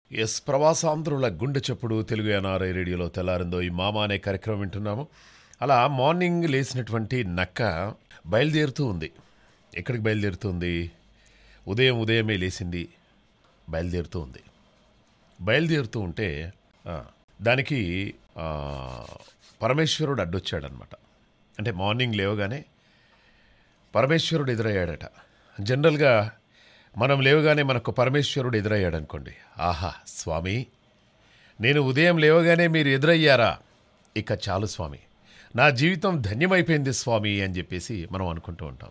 Yes ప్రవాసాంధ్రుల గుండె చప్పుడు Telugu NRI రేడియోలో తెల్లారిందో ఈ మామ అనే కార్యక్రమం వింటున్నాము అలా మార్నింగ్ లేచినటువంటి నక్క బయలుదేరుతూ ఉంది ఎక్కడికి బయలుదేరుతుంది ఉదయం ఉదయమే లేచింది బయలుదేరుతూ ఉంది బయలుదేరుతూ ఉంటే ఆ, దానికి ఆ, పరమేశ్వరుడు అడ్డొచ్చాడనమాట అంటే మార్నింగ్ లేవగానే పరమేశ్వరుడు ఎదురయ్యాడట జనరల్గా మనం లేవగానే మనకు పరమేశ్వరుడు ఎదురయ్యాడు అనుకోండి ఆహా స్వామి నేను ఉదయం లేవగానే మీరు ఎదురయ్యారా ఇక చాలు స్వామి నా జీవితం ధన్యమైపోయింది స్వామి అని చెప్పేసి మనం అనుకుంటూ ఉంటాం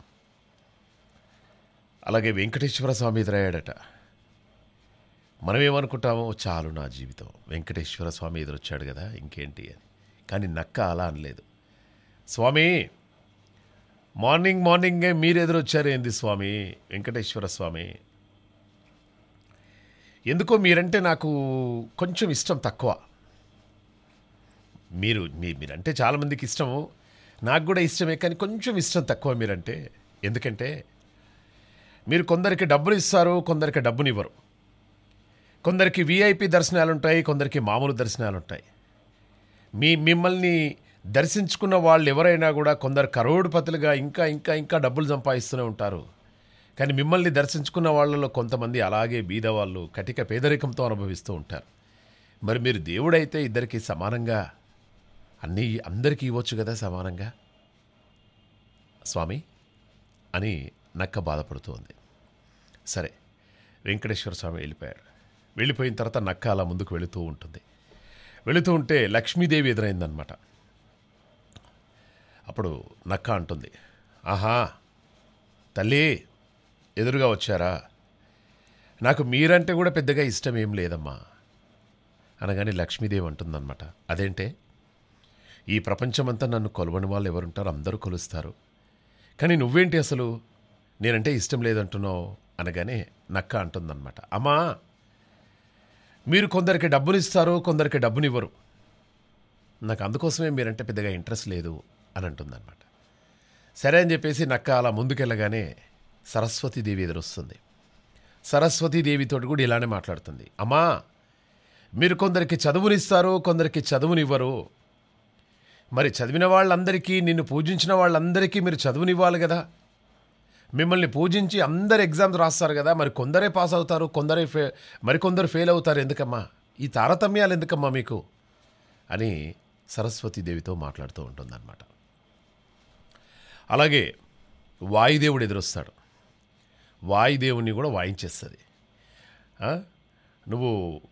అలాగే వెంకటేశ్వర స్వామి ఎదురయ్యాడట మనం ఏమనుకుంటామో చాలు నా జీవితం వెంకటేశ్వర స్వామి ఎదురొచ్చాడు కదా ఇంకేంటి అని కానీ నక్క అలా అనలేదు స్వామి మార్నింగ్ మార్నింగే మీరు ఎదురొచ్చారు ఏంది స్వామి వెంకటేశ్వర స్వామి ఎందుకో మీరంటే నాకు కొంచెం ఇష్టం తక్కువ మీరు మీ మీరంటే చాలామందికి ఇష్టము నాకు కూడా ఇష్టమే కానీ కొంచెం ఇష్టం తక్కువ మీరంటే ఎందుకంటే మీరు కొందరికి డబ్బులు ఇస్తారు కొందరికి డబ్బునివ్వరు కొందరికి విఐపి దర్శనాలు ఉంటాయి కొందరికి మామూలు దర్శనాలు ఉంటాయి మీ మిమ్మల్ని దర్శించుకున్న వాళ్ళు ఎవరైనా కూడా కొందరు కరోడుపతులుగా ఇంకా ఇంకా ఇంకా డబ్బులు సంపాదిస్తూనే ఉంటారు కానీ మిమ్మల్ని దర్శించుకున్న వాళ్ళలో కొంతమంది అలాగే బీద వాళ్ళు కటిక పేదరికంతో అనుభవిస్తూ ఉంటారు మరి మీరు దేవుడైతే ఇద్దరికి సమానంగా అన్నీ అందరికీ ఇవ్వచ్చు కదా సమానంగా స్వామి అని నక్క బాధపడుతూ ఉంది సరే వెంకటేశ్వర స్వామి వెళ్ళిపోయాడు వెళ్ళిపోయిన తర్వాత నక్క అలా ముందుకు వెళుతూ ఉంటుంది వెళుతూ ఉంటే లక్ష్మీదేవి ఎదురైందనమాట అప్పుడు నక్క అంటుంది ఆహా తల్లి ఎదురుగా వచ్చారా నాకు మీరంటే కూడా పెద్దగా ఇష్టం ఏం లేదమ్మా అనగానే లక్ష్మీదేవి అంటుందన్నమాట అదేంటే ఈ ప్రపంచమంతా నన్ను కొలవని వాళ్ళు ఎవరుంటారు అందరూ కొలుస్తారు కానీ నువ్వేంటి అసలు నేనంటే ఇష్టం లేదంటున్నావు అనగానే నక్క అంటుందన్నమాట అమ్మా మీరు కొందరికి డబ్బునిస్తారు కొందరికి డబ్బునివ్వరు నాకు అందుకోసమే మీరంటే పెద్దగా ఇంట్రెస్ట్ లేదు అని అంటుందన్నమాట సరే అని చెప్పేసి నక్క అలా ముందుకెళ్ళగానే సరస్వతీదేవి ఎదురొస్తుంది సరస్వతీదేవితో కూడా ఇలానే మాట్లాడుతుంది అమ్మా మీరు కొందరికి చదువునిస్తారు కొందరికి చదువునివ్వరు మరి చదివిన వాళ్ళందరికీ నిన్ను పూజించిన వాళ్ళందరికీ మీరు చదువునివ్వాలి కదా మిమ్మల్ని పూజించి అందరు ఎగ్జామ్స్ రాస్తారు కదా మరి కొందరే పాస్ అవుతారు కొందరే ఫే మరికొందరు ఫెయిల్ అవుతారు ఎందుకమ్మా ఈ తారతమ్యాలు ఎందుకమ్మా మీకు అని సరస్వతీదేవితో మాట్లాడుతూ ఉంటుందన్నమాట అలాగే వాయుదేవుడు ఎదురొస్తాడు వాయుదేవుని కూడా వాయించేస్తుంది ఆ? నువ్వు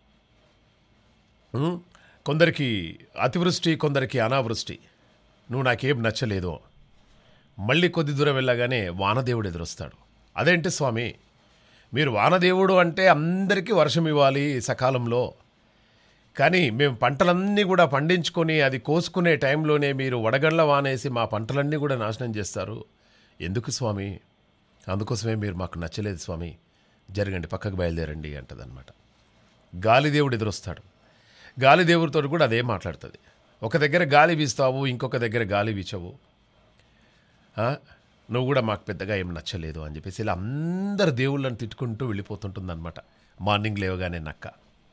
ఉం? కొందరికి అతివృష్టి కొందరికి అనావృష్టి నువ్వు నాకేం నచ్చలేదు మళ్ళీ కొద్ది దూరం వెళ్ళగానే వానదేవుడు ఎదురొస్తాడు అదేంటి స్వామి మీరు వానదేవుడు అంటే అందరికీ వర్షం ఇవ్వాలి సకాలంలో కానీ మేము పంటలన్నీ కూడా పండించుకొని అది కోసుకునే టైంలోనే మీరు వడగండ్ల వానేసి మా పంటలన్నీ కూడా నాశనం చేస్తారు ఎందుకు స్వామి అందుకోసమే మీరు మాకు నచ్చలేదు స్వామి జరగండి పక్కకు బయలుదేరండి అంటదన్నమాట గాలిదేవుడు ఎదురొస్తాడు గాలిదేవుడితో కూడా అదే మాట్లాడుతుంది ఒక దగ్గర గాలి వీస్తావు ఇంకొక దగ్గర గాలి వీచవు ఆ? నువ్వు కూడా మాకు పెద్దగా ఏం నచ్చలేదు అని చెప్పేసి ఇలా అందరు దేవుళ్ళని తిట్టుకుంటూ వెళ్ళిపోతుంటుందన్నమాట మార్నింగ్ లేవగానే నక్క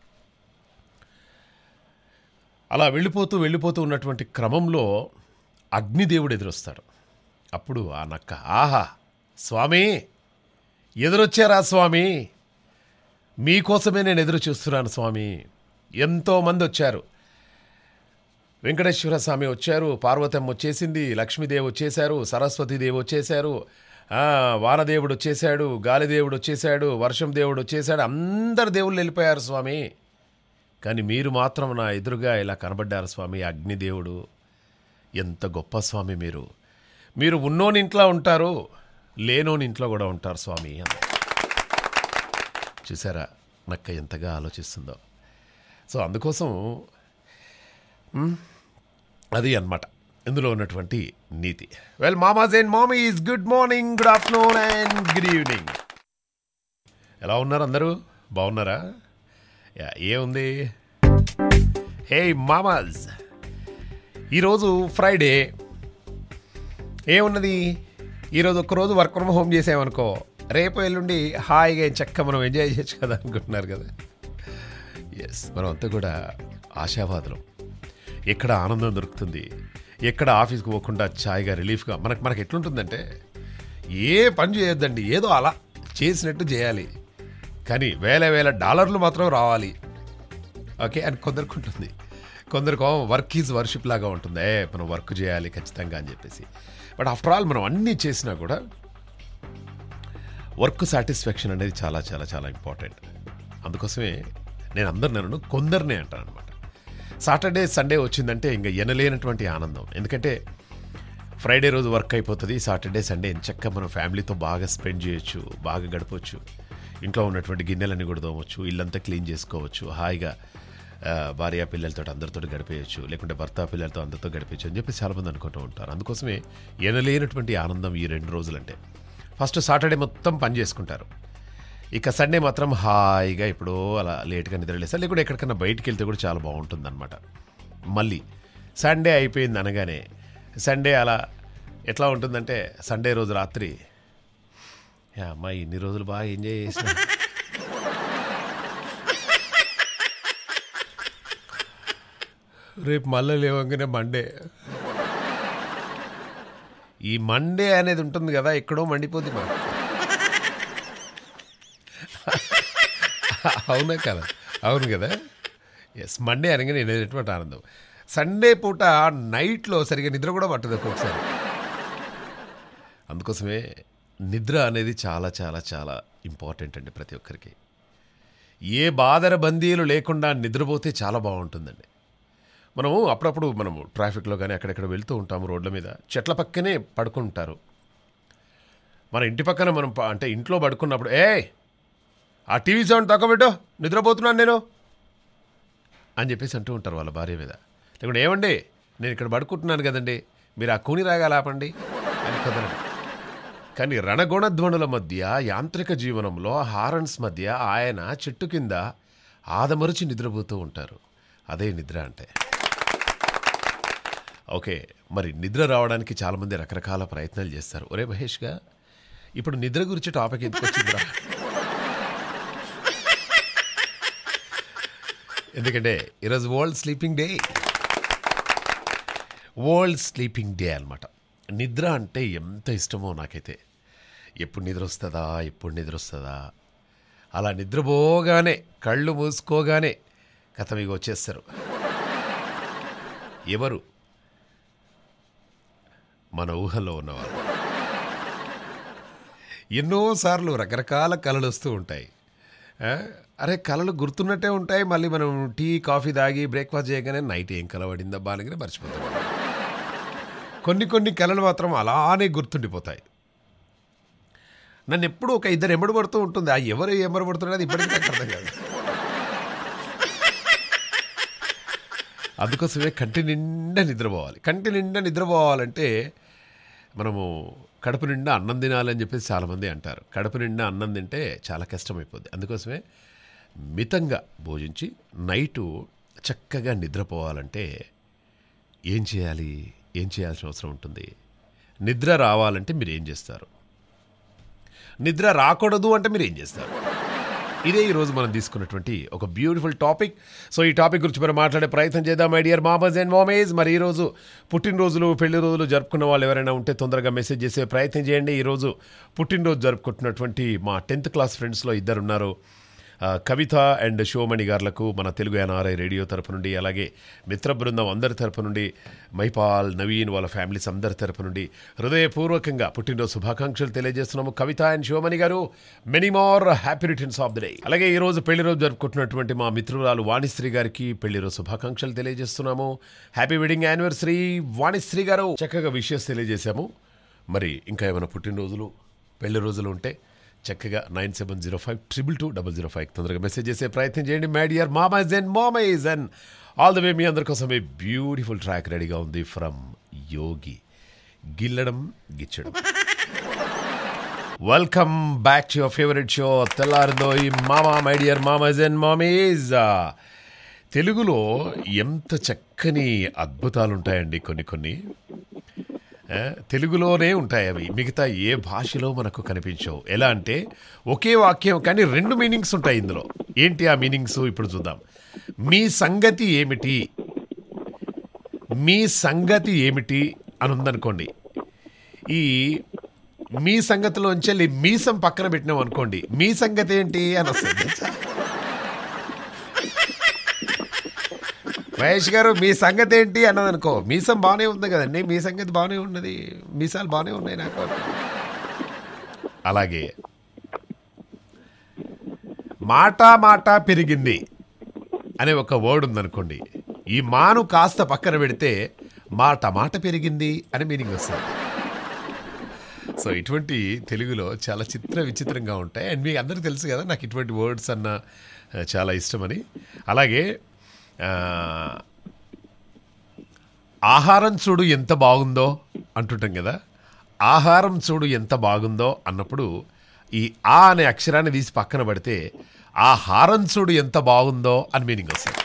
అలా వెళ్ళిపోతూ వెళ్ళిపోతూ ఉన్నటువంటి క్రమంలో అగ్నిదేవుడు ఎదురొస్తాడు అప్పుడు ఆ నక్క ఆహా స్వామి ఎదురొచ్చారా స్వామి మీకోసమే నేను ఎదురు చూస్తున్నాను స్వామి ఎంతోమంది వచ్చారు వెంకటేశ్వర స్వామి వచ్చారు పార్వతమ్మ వచ్చేసింది లక్ష్మీదేవి వచ్చేశారు సరస్వతీదేవి వచ్చేశారు ఆ, వానదేవుడు వచ్చేసాడు గాలిదేవుడు వచ్చేసాడు వర్షం దేవుడు వచ్చేసాడు అందరు దేవుళ్ళు వెళ్ళిపోయారు స్వామి కానీ మీరు మాత్రం నా ఎదురుగా ఇలా కనబడ్డారు స్వామి అగ్నిదేవుడు ఎంత గొప్ప స్వామి మీరు మీరు ఉన్నోని ఇంట్లో ఉంటారు లేనోని ఇంట్లో కూడా ఉంటారు స్వామి అని చూసారా నక్క ఎంతగా ఆలోచిస్తుందో సో అందుకోసం మ్, అది అన్నమాట ఇందులో ఉన్నటువంటి నీతి well mamas and mommies good morning good afternoon and good evening ఎలా ఉన్నారు అందరూ బాగున్నారా యా, ఏముంది హే మామాజ్ ఈరోజు ఫ్రైడే ఏమున్నది ఈరోజు ఒక్కరోజు వర్క్ ఫ్రమ్ హోమ్ చేసామనుకో రేపు ఎల్లుండి హాయిగా చక్క మనం ఎంజాయ్ చేయొచ్చు కదా అనుకుంటున్నారు కదా ఎస్ మనం అంతా కూడా ఆశావాదులం ఎక్కడ ఆనందం దొరుకుతుంది ఎక్కడ ఆఫీస్కి పోకుండా ఛాయ్గా రిలీఫ్గా మనకు మనకు ఎట్లుంటుందంటే ఏ పని చేయొద్దండి ఏదో అలా చేసినట్టు చేయాలి కానీ వేల వేల డాలర్లు మాత్రం రావాలి ఓకే అని కొందరికి ఉంటుంది కొందరికి వర్క్ ఈజ్ వర్షిప్ లాగా ఉంటుంది ఏ మనం వర్క్ చేయాలి ఖచ్చితంగా అని చెప్పేసి బట్ ఆఫ్టర్ ఆల్ మనం అన్నీ చేసినా కూడా వర్క్ సాటిస్ఫాక్షన్ అనేది చాలా చాలా చాలా ఇంపార్టెంట్ అందుకోసమే నేను అందరు నన్ను కొందరినే అంటాను అనమాట సాటర్డే సండే వచ్చిందంటే ఇంకా ఎనలేనటువంటి ఆనందం ఎందుకంటే ఫ్రైడే రోజు వర్క్ అయిపోతుంది సాటర్డే సండే ఎంచక్క మనం ఫ్యామిలీతో బాగా స్పెండ్ చేయొచ్చు బాగా గడపవచ్చు ఇంట్లో ఉన్నటువంటి గిన్నెలన్నీ కూడా తోమొచ్చు ఇల్లంతా క్లీన్ చేసుకోవచ్చు హాయిగా ఆ, భార్య పిల్లలతో అందరితో గడిపేయచ్చు లేకుంటే భర్త పిల్లలతో అందరితో గడిపేయచ్చు అని చెప్పి చాలామంది అనుకుంటూ ఉంటారు అందుకోసమే ఎనలేనటువంటి ఆనందం ఈ రెండు రోజులంటే ఫస్ట్ సాటర్డే మొత్తం పని చేసుకుంటారు ఇక సండే మాత్రం హాయిగా ఎప్పుడో అలా లేట్గా నిద్రలేస్తారు లేకుంటే ఎక్కడికన్నా బయటికి వెళ్తే కూడా చాలా బాగుంటుంది అనమాట మళ్ళీ సండే అయిపోయింది అనగానే సండే అలా ఎట్లా ఉంటుందంటే సండే రోజు రాత్రి యా అమ్మా ఇన్ని రోజులు బాగా ఎంజాయ్ చేసిన రేపు మళ్ళీ లేవంగానే మండే ఈ మండే అనేది ఉంటుంది కదా ఎక్కడో మండిపోద్ది మనకు అవునా కదా అవును కదా ఎస్ మండే అనగానే ఎటువంటి ఆనందం సండే పూట నైట్లో సరిగా నిద్ర కూడా పట్టదు ఒక్కొక్కసారి అందుకోసమే నిద్ర అనేది చాలా చాలా చాలా ఇంపార్టెంట్ అండి ప్రతి ఒక్కరికి ఏ బాధర బందీలు లేకుండా నిద్రపోతే చాలా బాగుంటుందండి మనము అప్పుడప్పుడు మనము ట్రాఫిక్లో కానీ అక్కడెక్కడ వెళ్తూ ఉంటాము రోడ్ల మీద చెట్ల పక్కనే పడుకుంటారు మన ఇంటి పక్కన మనం ప- అంటే ఇంట్లో పడుకున్నప్పుడు ఏ ఆ టీవీ సౌండ్ తక్కువ పెట్టు నిద్రపోతున్నాను నేను అని చెప్పేసి అంటూ ఉంటారు వాళ్ళ భార్య మీద లేకుంటే ఏమండి నేను ఇక్కడ పడుకుంటున్నాను కదండి మీరు ఆ కూని రాగాలు ఆపండి అని కుదరదు కానీ రణగుణధ్వనుల మధ్య యాంత్రిక జీవనంలో హారన్స్ మధ్య ఆయన చెట్టు కింద ఆదమరిచి నిద్రపోతూ ఉంటారు అదే నిద్ర అంటే ఓకే మరి నిద్ర రావడానికి చాలామంది రకరకాల ప్రయత్నాలు చేస్తారు ఒరే మహేష్గా ఇప్పుడు నిద్ర గురించి టాపిక్ ఎందుకు వచ్చిందిరా ఎందుకంటే ఈరోజు world sleeping day world sleeping day అనమాట నిద్ర అంటే ఎంత ఇష్టమో నాకైతే ఎప్పుడు నిద్ర వస్తుందా ఎప్పుడు నిద్ర వస్తుందా అలా నిద్రపోగానే కళ్ళు మూసుకోగానే కథ మీకు వచ్చేస్తారు ఎవరు మన ఊహల్లో ఉన్నవారు ఎన్నోసార్లు రకరకాల కళలు వస్తూ ఉంటాయి ఆ, అరే కళలు గుర్తున్నట్టే ఉంటాయి మళ్ళీ మనం టీ కాఫీ తాగి బ్రేక్ఫాస్ట్ చేయగానే నైట్ ఏం కల పడిందా బాగా మర్చిపోతాం కొన్ని కొన్ని కళలు మాత్రం అలానే గుర్తుండిపోతాయి నన్ను ఎప్పుడు ఒక ఇద్దరు ఎంబడి పడుతూ ఉంటుంది ఆ ఎవరు ఎంబడి పడుతున్నది ఇప్పటికీ నాకు అర్థం కాదు అందుకోసమే కంటి నిండా నిద్రపోవాలి కంటి నిండా నిద్రపోవాలంటే మనము కడుపు నిండా అన్నం తినాలని చెప్పేసి చాలామంది అంటారు కడుపు నిండా అన్నం తింటే చాలా కష్టమైపోద్ది అందుకోసమే మితంగా భోజించి నైటు చక్కగా నిద్రపోవాలంటే ఏం చేయాలి ఏం చేయాల్సిన అవసరం ఉంటుంది నిద్ర రావాలంటే మీరు ఏం చేస్తారు నిద్ర రాకూడదు అంటే మీరు ఏం చేస్తారు ఇదే ఈరోజు మనం తీసుకున్నటువంటి ఒక బ్యూటిఫుల్ టాపిక్ సో ఈ టాపిక్ గురించి మనం మాట్లాడే ప్రయత్నం చేద్దాం మై డియర్ మామస్ అండ్ మామేజ్ మరి ఈరోజు పుట్టినరోజులు పెళ్లి రోజులు జరుపుకున్న వాళ్ళు ఎవరైనా ఉంటే తొందరగా మెసేజ్ చేసే ప్రయత్నం చేయండి ఈరోజు పుట్టినరోజు జరుపుకుంటున్నటువంటి మా టెన్త్ క్లాస్ ఫ్రెండ్స్లో ఇద్దరు ఉన్నారు ఆ, కవిత అండ్ శివమణి గారులకు మన తెలుగు ఎన్ఆర్ఐ రేడియో తరపు నుండి అలాగే మిత్ర బృందం అందరి తరపు నుండి మైపాల్ నవీన్ వాళ్ళ ఫ్యామిలీస్ అందరి తరపు నుండి హృదయపూర్వకంగా పుట్టినరోజు శుభాకాంక్షలు తెలియజేస్తున్నాము కవిత అండ్ శివమణి గారు many more happy returns of the day అలాగే ఈ రోజు పెళ్లి రోజు జరుపుకుంటున్నటువంటి మా మిత్రురాలు వాణిశ్రీ గారికి పెళ్లి రోజు శుభాకాంక్షలు తెలియజేస్తున్నాము హ్యాపీ వెడ్డింగ్ యానివర్సరీ వాణిశ్రీ గారు చక్కగా విషయస్ తెలియజేశాము మరి ఇంకా ఏమైనా పుట్టినరోజులు పెళ్లి రోజులు ఉంటే చక్కగా nine seven zero five triple two double zero five తొందరగా మెసేజ్ చేసే ప్రయత్నం చేయండి మై డియర్ మామైజ్ అండ్ మామైజ్ అండ్ ఆల్ ద వే మీ అందరి కోసం ఏ బ్యూటిఫుల్ ట్రాక్ రెడీగా ఉంది ఫ్రమ్ యోగి గిల్లడం గిచ్చడం welcome back to your favourite show తెల్లారిదో ఈ మామా మై డియర్ మామైజ్ అండ్ మామీజ్ తెలుగులో ఎంత చక్కని అద్భుతాలు ఉంటాయండి కొన్ని కొన్ని ఆ, తెలుగులోనే ఉంటాయి అవి మిగతా ఏ భాషలో మనకు కనిపించవు ఎలా అంటే ఒకే వాక్యం కానీ రెండు మీనింగ్స్ ఉంటాయి ఇందులో ఏంటి ఆ మీనింగ్స్ ఇప్పుడు చూద్దాం మీ సంగతి ఏమిటి మీ సంగతి ఏమిటి అని ఉందనుకోండి ఈ మీ సంగతిలోంచి వెళ్ళి మీసం పక్కన పెట్టినాం అనుకోండి మీ సంగతి ఏంటి అని వస్తుంది మహేష్ గారు మీ సంగతి ఏంటి అన్నది అనుకో మీసం బాగానే ఉంది కదండి మీ సంగతి బాగానే ఉన్నది మీసాలు బాగానే ఉన్నాయి నాకు అలాగే మాట మాట పెరిగింది అనే ఒక వర్డ్ ఉందనుకోండి ఈ మాను కాస్త పక్కన పెడితే మాట మాట పెరిగింది అని మీనింగ్ వస్తుంది సో ఇటువంటి తెలుగులో చాలా చిత్ర విచిత్రంగా ఉంటాయి అండ్ మీకు అందరికీ తెలుసు కదా నాకు ఇటువంటి వర్డ్స్ అన్న ఆ, చాలా ఇష్టమని అలాగే ఆ, ఆహారం చూడు ఎంత బాగుందో అంటుంటాం కదా ఆహారం చూడు ఎంత బాగుందో అన్నప్పుడు ఈ ఆ అనే అక్షరాన్ని తీసి పక్కన పడితే ఆ హారం చూడు ఎంత బాగుందో అని మీనింగ్ వస్తుంది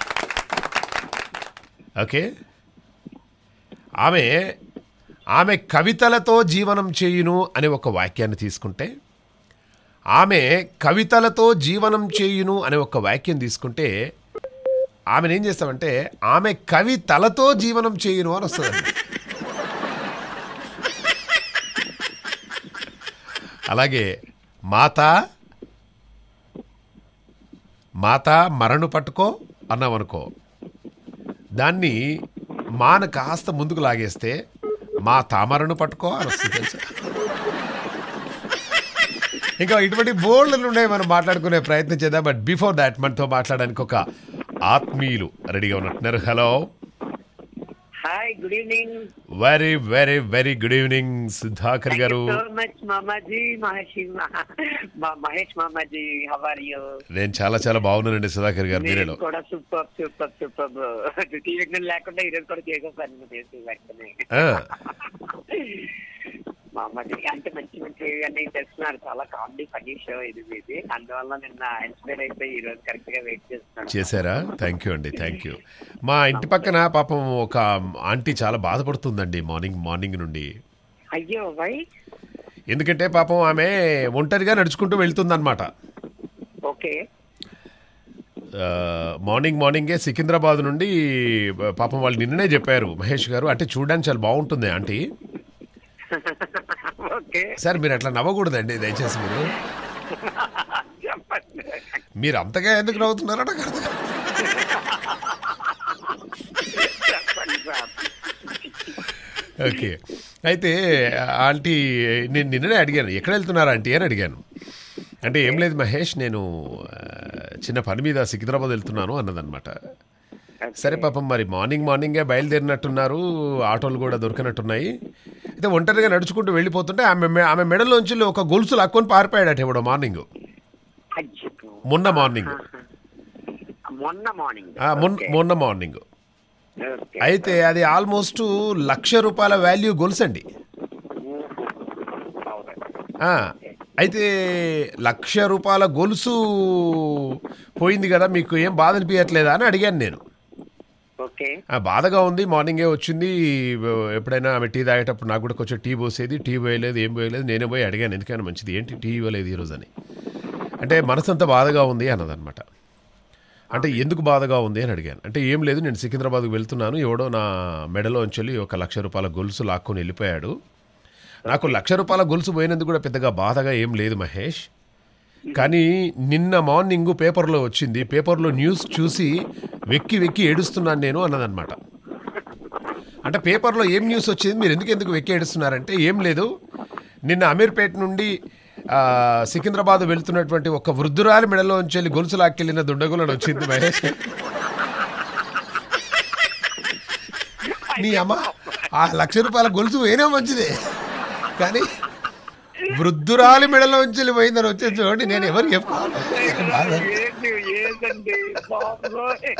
ఓకే ఆమె ఆమె కవితలతో జీవనం చేయును అనే ఒక వాక్యాన్ని తీసుకుంటే ఆమె కవితలతో జీవనం చేయును అనే ఒక వాక్యం తీసుకుంటే ఆమెను ఏం చేస్తామంటే ఆమె కవితలతో జీవనం చేయును అని వస్తుంది అలాగే మాత మాత మరణు పట్టుకో అన్నామనుకో దాన్ని మాన కాస్త ముందుకు లాగేస్తే మా తామరను పట్టుకో అని వస్తుంది తెలుసా ఇంకా ఇటువంటి బోర్డులు ఉన్నాయి మనం మాట్లాడుకునే ప్రయత్నం చేద్దాం బట్ బిఫోర్ దాట్ మనతో మాట్లాడడానికి ఒక ఆత్మీయులు రెడీగా ఉన్నట్టున్నారు hello hi good evening very very very good evening Sudhakar గారు సో మచ్ మామాజీ మహేష్ మహేష్ మామాజీ హౌ ఆర్ యూ నేను చాలా చాలా బాగున్నానండి సుధాకర్ గారు మీరు మీరేలో కూడా సూపర్ సూపర్ సూపర్ ద్వితీయ విఘ్నం లేకుండా ఈరోజు కూడా చేసేసాను చేసి వెంటనే ఆ, మామాజీ అంటే మంచి మంచి అన్ని చేస్తున్నారు చాలా కామెడీ ఫన్నీ షో ఇది మీది అందువల్ల నిన్న ఇన్స్పైర్ అయిపోయి ఈ రోజు కరెక్ట్ గా వెయిట్ చేస్తున్నాను చేశారా థ్యాంక్ యూ అండి థ్యాంక్ యూ మా ఇంటి పక్కన పాపం ఒక ఆంటీ చాలా బాధపడుతుందండి మార్నింగ్ మార్నింగ్ నుండి అయ్యో వై ఎందుకంటే పాపం ఆమె ఒంటరిగా నడుచుకుంటూ వెళ్తుందన్నమాట ఓకే ఆ, మార్నింగ్ మార్నింగే సికింద్రాబాద్ నుండి పాపం వాళ్ళు నిన్ననే చెప్పారు మహేష్ గారు అంటే చూడడానికి చాలా బాగుంటుంది ఆంటీ ఓకే సార్ మీరు అట్లా నవ్వకూడదండి దయచేసి మీరు చెప్పండి మీరు అంతగా ఎందుకు నవ్వుతున్నారో నాకు అర్థం కాదు. చెప్పండి సార్ ఓకే అయితే ఆంటీ నేను నిన్ననే అడిగాను ఎక్కడ వెళ్తున్నారు ఆంటీ అని అడిగాను అంటే ఏం లేదు మహేష్ నేను ఆ, చిన్న పని మీద సికింద్రాబాద్ వెళ్తున్నాను అన్నదన్నమాట సరే పాపం మరి మార్నింగ్ మార్నింగే బయలుదేరినట్టున్నారు ఆటోలు కూడా దొరికినట్టున్నాయి అయితే ఒంటరిగా నడుచుకుంటూ వెళ్ళిపోతుంటే ఆమె మె- ఆమె మెడలోంచి ఒక గొలుసు లాక్కొని పారిపోయాడట ఇప్పుడు మార్నింగ్ అయ్యో. మొన్న మార్నింగ్ మొన్న మార్నింగ్ ఆ, మొన్న మొన్న మార్నింగ్ అయితే అది ఆల్మోస్ట్ లక్ష రూపాయల వాల్యూ గొలుసు అండి ఆ, అయితే లక్ష రూపాయల గొలుసు పోయింది కదా మీకు ఏం బాధ అనిపించట్లేదా అని అడిగాను నేను ఓకే ఆ, బాధగా ఉంది మార్నింగే వచ్చింది ఎప్పుడైనా ఆమె టీ తాగేటప్పుడు నాకు కూడా కొంచెం టీ పోసేది టీ పోయలేదు ఏం పోయలేదు నేనే పోయి అడిగాను ఎందుకైనా మంచిది ఏంటి టీ ఇవ్వలేదు ఈరోజు అని అంటే మనసు అంతా బాధగా ఉంది అన్నదన్నమాట అంటే ఎందుకు బాధగా ఉంది అని అడిగాను అంటే ఏం లేదు నేను సికింద్రాబాద్కి వెళ్తున్నాను ఎవడో నా మెడలో ఉంచెల్లి ఒక లక్ష రూపాయల గొలుసు లాక్కొని వెళ్ళిపోయాడు నాకు లక్ష రూపాయల గొలుసు పోయినందుకు కూడా పెద్దగా బాధగా ఏం లేదు మహేష్ కానీ నిన్న మార్నింగ్ పేపర్లో వచ్చింది పేపర్లో న్యూస్ చూసి వెక్కి వెక్కి ఏడుస్తున్నాను నేను అన్నదన్నమాట అంటే పేపర్లో ఏం న్యూస్ వచ్చింది మీరు ఎందుకు ఎందుకు వెక్కి ఏడుస్తున్నారంటే ఏం లేదు నిన్న అమీర్పేట నుండి ఆ, సికింద్రాబాద్ వెళ్తున్నటువంటి ఒక వృద్ధురాలి మెడలో ఉంచెల్లి గొలుసు లాక్కెళ్ళిన దుండగులను వచ్చింది మహేష్ నీ అమ్మ ఆ లక్ష రూపాయల గొలుసు వేరే మంచిదే కానీ వృద్ధురాలి మెడలో ఉంచెల్లి పోయిందని వచ్చేది చూడండి నేను ఎవరు చెప్పుకోవాలి ఏంటి ఏంటండి బాబోయ్.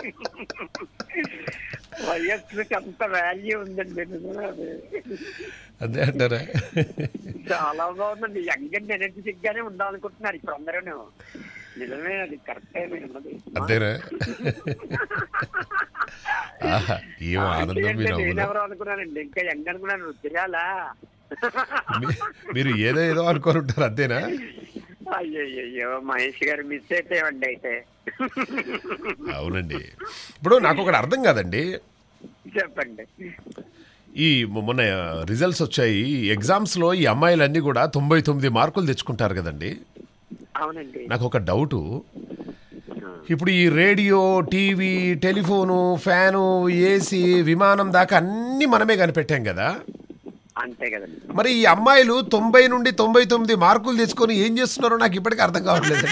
వయస్సుకి అంత వాల్యూ ఉందండి నిజమే అది. అదే అంటారా చాలా బాగుందండి యంగ్ అండ్ ఎనర్జెటిక్ గానే ఉండాలనుకుంటున్నారు ఇప్పుడు అందరూ నిజమే అది కరెక్టే ఉన్నది అంతేనా ఆహా, ఏం ఆనందం మీ నవ్వులో నేనెవరో అనుకున్నానండి ఇంకా ఎంగ అనుకున్నాను రుద్రాలా మీ- మీరు ఏదో ఏదో అనుకొని ఉంటారు అంతేనా అయ్యో మహేష్ గారు మిస్ అయిపోయామండి అయితే అవునండి ఇప్పుడు నాకు ఒకటి అర్థం కాదండి చెప్పండి ఈ మొ- మొన్న రిజల్ట్స్ వచ్చాయి ఎగ్జామ్స్లో ఈ అమ్మాయిలన్నీ కూడా తొంభై తొమ్మిది మార్కులు తెచ్చుకుంటారు కదండి అవునండి నాకు ఒక డౌటు ఇప్పుడు ఈ radio TV telephone fan AC విమానం దాకా అన్నీ మనమే కనిపెట్టాం కదా అంతే కదండి మరి ఈ అమ్మాయిలు తొంభై నుండి తొంభై తొమ్మిది మార్కులు తెచ్చుకొని ఏం చేస్తున్నారో నాకు ఇప్పటికీ అర్థం కావట్లేదు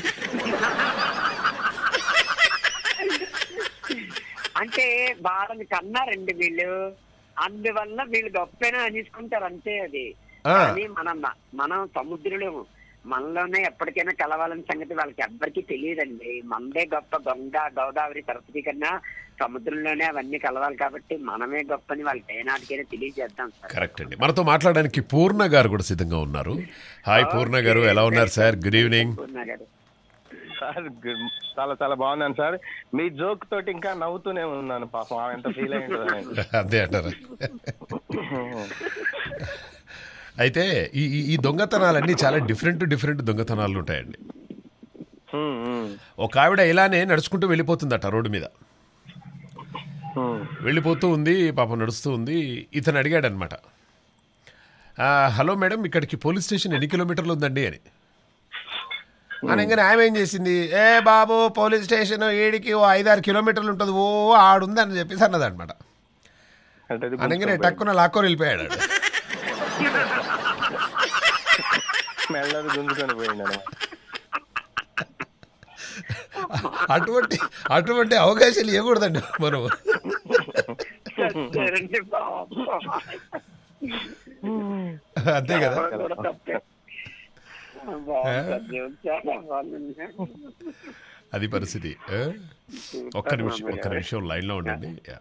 అంటే వాళ్ళని కన్నారండి వీళ్ళు అందువల్ల వీళ్ళు గొప్పైనా అనేసుకుంటారు అంతే అది ఆ. కానీ మనం మనం సముద్రులు మనలోనే ఎప్పటికైనా కలవాలని సంగతి వాళ్ళకి ఎవ్వరికీ తెలియదండి మనదే గొప్ప గంగా గోదావరి సరస్వతి కన్నా సముద్రంలోనే అవన్నీ కలవాలి కాబట్టి మనమే గొప్పని వాళ్ళకి ఏనాటికైనా తెలియజేద్దాం సార్ కరెక్ట్ అండి మనతో మాట్లాడడానికి పూర్ణ గారు కూడా సిద్ధంగా ఉన్నారు హాయ్ పూర్ణ గారు ఎలా ఉన్నారు సార్ గుడ్ ఈవినింగ్ పూర్ణ గారు సార్ గు- చాలా చాలా బాగున్నాను సార్ మీ జోక్ తోటి ఇంకా నవ్వుతూనే ఉన్నాను పాపం ఆమె ఎంత ఫీల్ అయి ఉంటుందని అంతే అంటారా అయితే ఈ ఈ- ఈ దొంగతనాలన్నీ చాలా డిఫరెంట్ డిఫరెంట్ దొంగతనాలు ఉంటాయండి హ్మ్, హ్మ్, ఒక ఆవిడ ఇలానే నడుచుకుంటూ వెళ్ళిపోతుందట రోడ్డు మీద హ్మ్. వెళ్ళిపోతూ ఉంది పాపం నడుస్తూ ఉంది ఇతను అడిగాడు అనమాట హలో మేడం ఇక్కడికి పోలీస్ స్టేషన్ ఎన్ని కిలోమీటర్లు ఉందండి అని అనగానే ఆమె ఏం చేసింది ఏ బాబు పోలీస్ స్టేషన్ ఏడికి ఓ ఐదారు కిలోమీటర్లు ఉంటుంది ఓ ఆడుంది అని చెప్పేసి అన్నది అనమాట అంటే అది అనగానే గుంజుకొని టక్కున లాక్కొని వెళ్ళిపోయాడు ఆడు. మెల్లది గుంజుకొని పోయింది అనమాట అటువంటి అటువంటి అవకాశాలు ఇవ్వకూడదండి మనం సరేండి బాబు. అంతే కదా కూడా తప్పే. బాగుంది. చాలా బాగుంది. అది పరిస్థితి ఆ? ఒక్క నిమిషం ఒక్క నిమిషం లైన్లో ఉండండి యా.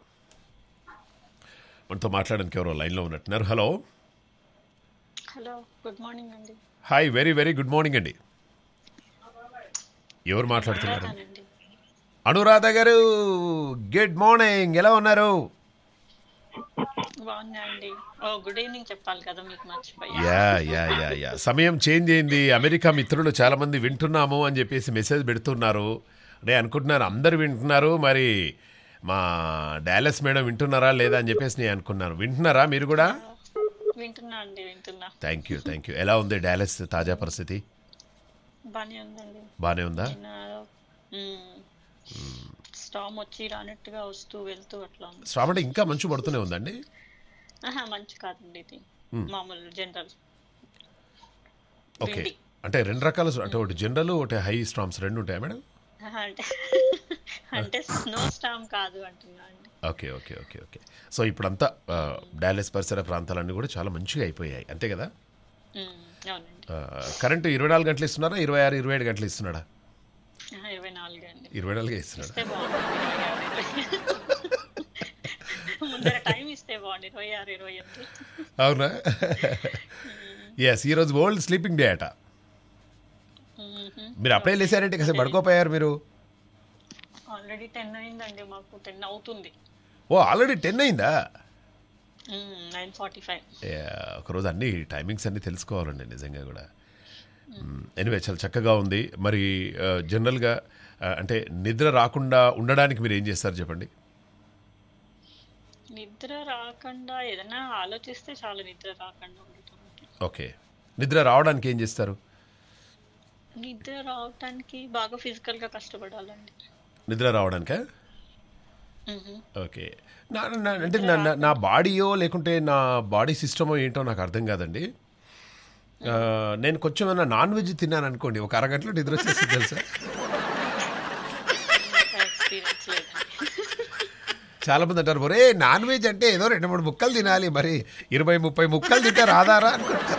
మనతో మాట్లాడడానికి ఎవరో లైన్లో ఉన్నట్టున్నారు హలో హలో గుడ్ మార్నింగ్ అండి hi very very good morning అండి ఎవరు మాట్లాడుతున్నారు రానండి అనురాధ గారు గుడ్ మార్నింగ్ ఎలా ఉన్నారు బాగున్నా అండి ఓ గుడ్ ఈవినింగ్ చెప్పాలి కదా మీకు మర్చిపోయా యా యా యా యా సమయం చేంజ్ అయింది అమెరికా మిత్రులు చాలా మంది వింటున్నాము అని చెప్పేసి మెసేజ్ పెడుతున్నారు అంటే అనుకుంటున్నారు అందరు వింటున్నారు మరి మా డాలస్ మేడం వింటున్నారా లేదా అని చెప్పేసి నేను అనుకున్నాను వింటున్నారా మీరు కూడా వింటున్నా అండి వింటున్నా థ్యాంక్ యూ థ్యాంక్ యూ ఎలా ఉంది డాలస్ తాజా పరిస్థితి బానే ఉందండి బాగానే ఉందా నిన్న స్టామ్ వచ్చి రానట్టుగా వస్తూ వెళ్తూ అట్లా ఉంది శ్రావణ ఇంకా మంచు పడుతూనే ఉందండి ఆహా మంచి కాదండి ఇది మామూలు జనరల్ ఓకే windy. అంటే రెండు రకాల అంటే ఒకటి జనరల్ ఒకటి హై స్ట్రామ్స్ రెండు ఉంటాయా మేడం అంటే అంటే స్నో స్టామ్ కాదు అంటున్నా అండి okay okay okay okay so ఇప్పుడంతా ఆ, డాలస్ పరిసర ప్రాంతాలన్నీ కూడా చాలా మంచిగా అయిపోయాయి అంతే కదా మ్మ్, అవునండి ఆ, కరెంటు ఇరవై నాలుగు గంటలు ఇస్తున్నారా ఇరవై ఆరు ఇరవై ఏడు గంటలు ఇస్తున్నాడా ఆహా, ఇరవై నాలుగు అండి ఇరవై నాలుగే ఇస్తున్నాడా ఇస్తే బాగుంది ఇరవై ఆరు, ఇరవై. ముందర టైం ఇస్తే బాగుంది ఇరవై ఆరు ఇరవై ఎనిమిది అవునా ఎస్ ఈరోజు వరల్డ్ స్లీపింగ్ డే అట మ్మ్. మీరు అప్పుడే లేసారంటే కాసేపు పడుకోపోయారు మీరు ఆల్రెడీ టెన్ అయిందండి మాకు టెన్ అవుతుంది ఓ ఆల్రెడీ టెన్ అయిందా నైన్ ఫార్టీ ఫైవ్ యా, ఒకరోజు అన్ని టైమింగ్స్ అన్నీ తెలుసుకోవాలండి నిజంగా కూడా ఎనివే చాలా చక్కగా ఉంది మరి ఆ, జనరల్గా ఆ, అంటే నిద్ర రాకుండా ఉండడానికి మీరు ఏం చేస్తారు చెప్పండి నిద్ర రాకుండా ఏదైనా ఆలోచిస్తే చాలా నిద్ర రాకుండా ఉంటుంది ఓకే నిద్ర రావడానికి ఏం చేస్తారు నిద్ర రావటానికి బాగా ఫిజికల్ గా కష్టపడాలండి నిద్ర రావడానికా మ్మ్. ఓకే నా నా- అంటే నా నా- నా బాడీయో లేకుంటే నా బాడీ సిస్టమో ఏంటో నాకు అర్థం కాదండి ఆ, నేను కొంచెం ఏమైనా నాన్ వెజ్ తిన్నాను అనుకోండి ఒక అరగంటలో నిద్ర వచ్చేస్తుంది తెలుసా ఎక్స్పీరియన్స్ లేదండి చాలా మంది అంటారు ఒరే నాన్ వెజ్ అంటే ఏదో రెండు మూడు ముక్కలు తినాలి మరి ఇరవై ముప్పై ముక్కలు తింటే రాదారా అనుకుంటా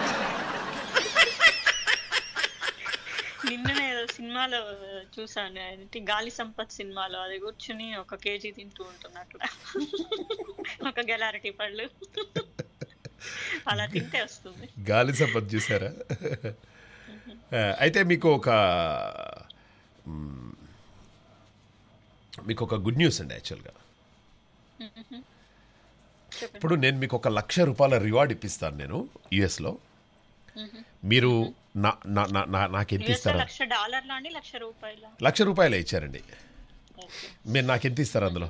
నిన్ననే ఏదో సినిమాలో చూసాను ఏంటి గాలి సంపత్ సినిమాలో అది కూర్చుని ఒక కేజీ తింటూ ఉంటున్నట్లు ఒక గెలారిటీ పళ్ళు అలా తింటే వస్తుంది గాలి సంపత్ చూసారా ఆ, అయితే మీకు ఒక మ్, మీకు ఒక గుడ్ న్యూస్ అండి యాక్చువల్గా చెప్పండి ఇప్పుడు నేను మీకు ఒక లక్ష రూపాయల రివార్డ్ ఇప్పిస్తాను నేను యుఎస్లో మీరు నా నా- నా- నా- నాకు ఎంత యుఎస్ ఇస్తారా లక్ష డాలర్లా అండి లక్ష రూపాయల లక్ష రూపాయలే ఇచ్చారండి ఓకే మీరు నాకు ఎంత ఇస్తారు అందులో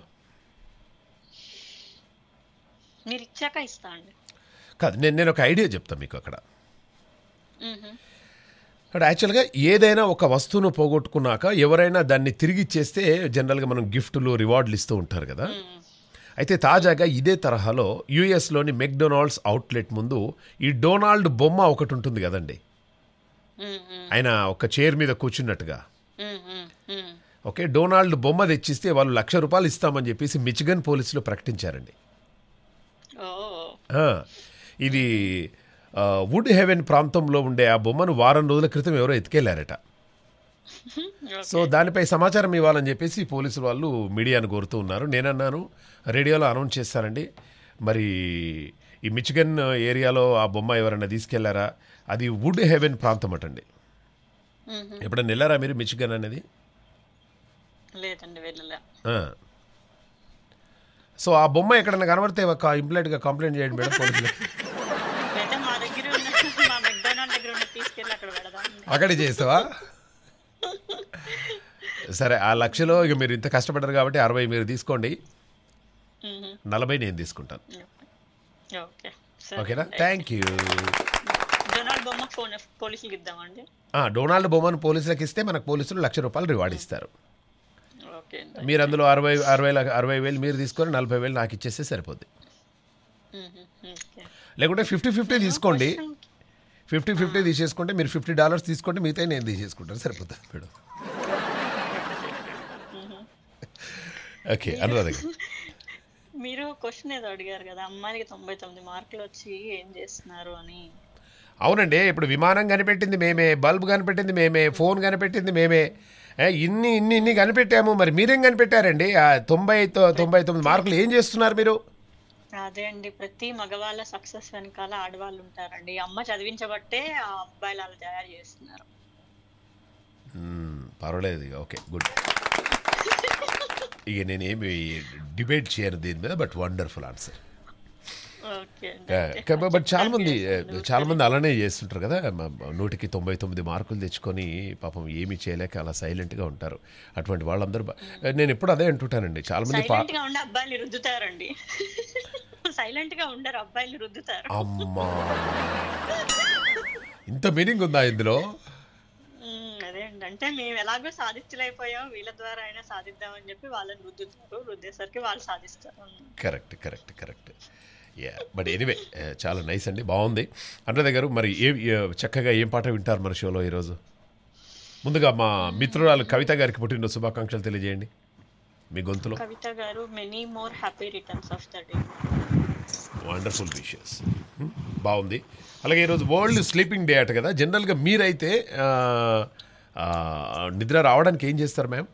మీరు ఇచ్చాక ఇస్తా అండి కాదు నేను నేను ఒక ఐడియా చెప్తాను మీకు అక్కడ మ్మ్. అక్కడ యాక్చువల్గా ఏదైనా ఒక వస్తువును పోగొట్టుకున్నాక ఎవరైనా దాన్ని తిరిగి ఇచ్చేస్తే జనరల్గా మనం గిఫ్ట్లు రివార్డులు ఇస్తూ ఉంటారు కదా అయితే తాజాగా ఇదే తరహాలో యుఎస్లోని మెక్డొనాల్డ్స్ అవుట్లెట్ ముందు ఈ డొనాల్డ్ బొమ్మ ఒకటి ఉంటుంది కదండి మ్మ్, మ్మ్, ఆయన ఒక చైర్ మీద కూర్చున్నట్టుగా మ్మ్, మ్మ్, మ్మ్. ఓకే డొనాల్డ్ బొమ్మ తెచ్చిస్తే వాళ్ళు లక్ష రూపాయలు ఇస్తామని చెప్పేసి మిచిగన్ పోలీసులు ప్రకటించారండి ఓ ఆ, ఇది ఆ, వుడ్ హెవెన్ ప్రాంతంలో ఉండే ఆ బొమ్మను వారం రోజుల క్రితం ఎవరో ఎత్తుకెళ్లారట సో దానిపై సమాచారం ఇవ్వాలని చెప్పేసి పోలీసులు వాళ్ళు మీడియాను కోరుతూ ఉన్నారు నేనన్నాను రేడియోలో అనౌన్స్ చేస్తానండి మరి ఈ మిచిగన్ ఏరియాలో ఆ బొమ్మ ఎవరైనా తీసుకెళ్లారా అది వుడ్ హెవెన్ ప్రాంతం అటండి మ్మ్. ఎప్పుడైనా వెళ్ళారా మీరు మిచిగన్ అనేది లేదండి వెళ్ళలే ఆ. సో ఆ బొమ్మ ఎక్కడైనా కనబడితే ఒక ఇంప్లైట్గా కంప్లైంట్ చేయండి మేడం పోలీసులకి అయితే మా దగ్గర ఉన్న మా మెక్డొనాల్డ్ దగ్గర ఉన్న తీసుకెళ్ళి అక్కడ పెడదాం అక్కడే చేస్తావా సరే ఆ లక్షలో ఇక మీరు ఇంత కష్టపడ్డారు కాబట్టి అరవై మీరు తీసుకోండి మ్మ్. నలభై నేను తీసుకుంటాను ఓకే సరే ఓకేనా థ్యాంక్ యూ డొనాల్డ్ బొమ్మ ఫోన్ పోలీసులకి ఇద్దామండి డొనాల్డ్ బొమ్మను పోలీసులకు ఇస్తే మనకు పోలీసులు లక్ష రూపాయలు రివార్డ్ ఇస్తారు ఓకే మీరు అందులో అరవై అరవై ల- అరవై వేలు మీరు తీసుకొని నలభై వేలు నాకు ఇచ్చేస్తే సరిపోద్ది మ్మ్. ఓకే లేకుంటే ఫిఫ్టీ ఫిఫ్టీ తీసుకోండి ఫిఫ్టీ ఫిఫ్టీ తీసేసుకుంటే మీరు ఫిఫ్టీ డాలర్స్ తీసుకోండి మిగతా నేను తీసేసుకుంటాను సరిపోతుంది మేడం ఓకే అనురాధ గారు. మీరు క్వశ్చన్ ఏదో అడిగారు కదా అమ్మాయిలకి తొంభై తొమ్మిది మార్కులు వచ్చి ఏం చేస్తున్నారు అని అవునండి ఇప్పుడు విమానం కనిపెట్టింది మేమే బల్బ్ కనిపెట్టింది మేమే ఫోన్ కనిపెట్టింది మేమే ఏ, ఇన్ని ఇన్ని ఇన్ని కనిపెట్టాము మరి మీరేం కనిపెట్టారండి ఆ తొంభై తొ- తొంభై తొమ్మిది మార్కులు ఏం చేస్తున్నారు మీరు అదే అండి ప్రతి మగవాళ్ళ సక్సెస్ వెనకాల ఆడవాళ్ళు ఉంటారండి అమ్మ చదివించబట్టే ఆ అబ్బాయిలు అలా తయారు చేస్తున్నారు మ్మ్, పర్వాలేదు ఇక ఓకే గుడ్ ఇక నేనేమి డిబేట్ చేయను దీని మీద but wonderful answer okay but చాలా మంది చాలా మంది అలానే చేస్తుంటారు కదా మ- మ- నూటికి తొంభై తొమ్మిది మార్కులు తెచ్చుకొని పాపం ఏమీ చేయలేక అలా సైలెంట్గా ఉంటారు అటువంటి వాళ్ళందరూ బా- నేను ఎప్పుడు అదే అంటుంటానండి చాలా మంది పా సైలెంట్ గా ఉండే అబ్బాయిలు రుద్దుతారండి సైలెంట్ గా ఉండరు అబ్బాయిలు రుద్దుతారు అమ్మా ఇంత మీనింగ్ ఉందా ఇందులో ఉమ్, అదే అండి అంటే మేము ఎలాగో సాధించలేకపోయాం వీళ్ళ ద్వారా అయినా సాధిద్దామని చెప్పి వాళ్ళని రుద్దుతారు రుద్దేసరికి వాళ్ళు సాధిస్తారు correct correct correct yeah but anyway చాలా నైస్ అండి బాగుంది అనురాధ గారు మరి ఏ ఏ- చక్కగా ఏం పాట వింటారు మన షోలో ఈరోజు ముందుగా మా మిత్రురాలు కవిత గారికి పుట్టిన శుభాకాంక్షలు తెలియజేయండి మీ గొంతులో కవిత గారు many more happy returns of the day wonderful wishes బాగుంది అలాగే ఈరోజు వరల్డ్ స్లీపింగ్ డే అట కదా జనరల్గా మీరైతే ఆ, ఆ, నిద్ర రావడానికి ఏం చేస్తారు మ్యామ్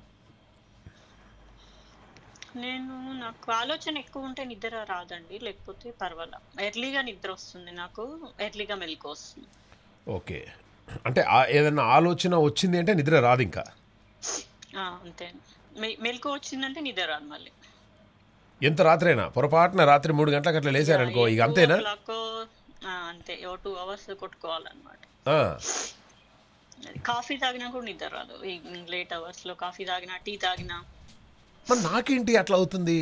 నేను నాకు ఆలోచన ఎక్కువ ఉంటే నిద్ర రాదండి లేకపోతే పర్వాలా ఎర్లీగా నిద్ర వస్తుంది నాకు ఎర్లీగా మెలకు వస్తుంది ఓకే అంటే ఆ- ఏదైనా ఆలోచన వచ్చింది అంటే నిద్ర రాదు ఇంకా ఆ, అంతే మె- మెలకు వచ్చిందంటే నిద్ర రాదు మళ్ళీ ఎంత రాత్రైనా పొరపాటున రాత్రి మూడు గంటలకు అట్లా లేచారనుకో ఇక అంతేనా క్లాక్ అంతే ఓ టూ అవర్స్ కొట్టుకోవాలన్నమాట ఆ, అది కాఫీ తాగినా కూడా నిద్ర రాదు ఈవినింగ్ లేట్ అవర్స్ లో కాఫీ తాగినా టీ తాగినా మరి నాకేంటి అట్లా అవుతుంది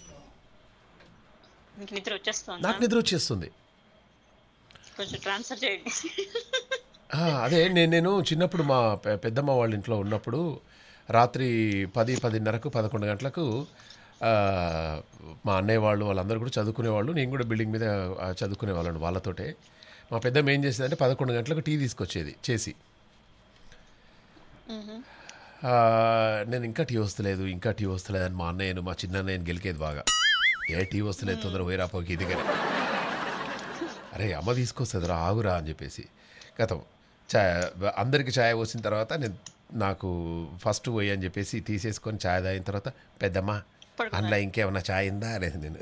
మీకు నిద్ర వచ్చేస్తుంది నాకు నిద్ర వచ్చేస్తుంది కొంచెం ట్రాన్స్ఫర్ చేయండి ఆ, అదే నేను నేను చిన్నప్పుడు మా పె- పెద్దమ్మ వాళ్ళ ఇంట్లో ఉన్నప్పుడు రాత్రి పది పదిన్నరకు పదకొండు గంటలకు ఆ, మా అన్నయ్య వాళ్ళు వాళ్ళందరూ కూడా చదువుకునేవాళ్ళు నేను కూడా బిల్డింగ్ మీద ఆ, చదువుకునేవాళ్ళని వాళ్ళతోటే మా పెద్దమ్మ ఏం చేసేదంటే పదకొండు గంటలకు టీ తీసుకొచ్చేది చేసి ఆ, నేను ఇంకా టీ వస్తలేదు ఇంకా టీ వస్తలేదు అని మా అన్నయ్యను మా చిన్న అన్నయ్యను గెలికేది బాగా ఏ టీ వస్తలేదు తొందర పోయి రాపోకి ఇది కానీ అరే అమ్మ తీసుకొస్తుందిరా ఆగురా అని చెప్పేసి గతం ఛాయ్ అందరికి ఛాయ్ పోసిన తర్వాత నేను నాకు ఫస్ట్ పోయి అని చెప్పేసి తీసేసుకొని ఛాయ్ తాగిన తర్వాత పెద్దమ్మ పడుకున్నారు. అందులో ఇంకేమన్నా ఛాయ్ ఉందా అనేది నేను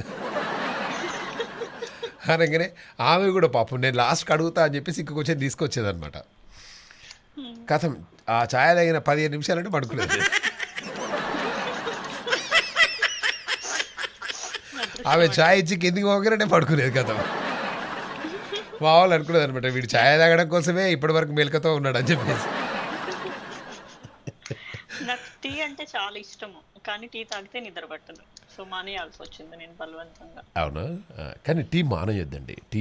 అనగానే ఆమె కూడా పాపం నేను లాస్ట్కి అడుగుతా అని చెప్పేసి ఇంక కొంచెం తీసుకొచ్చేదనమాట కథం ఆ ఛాయ్ తాగిన పదిహేను నిమిషాలంటే పడుకునేది ఆమె ఛాయ్ ఇచ్చి కిందికి పోగానే పడుకునేది కదా మా వాళ్ళు అనుకునేది అనమాట వీడు ఛాయ్ తాగడం కోసమే ఇప్పటి వరకు మెలకతో ఉన్నాడు అని చెప్పేసి నాకు టీ అంటే చాలా ఇష్టము కానీ టీ తాగితే నిద్ర పట్టదు సో మానేయాల్సి వచ్చింది నేను బలవంతంగా అవునా ఆ, కానీ టీ మానేయొద్దండి టీ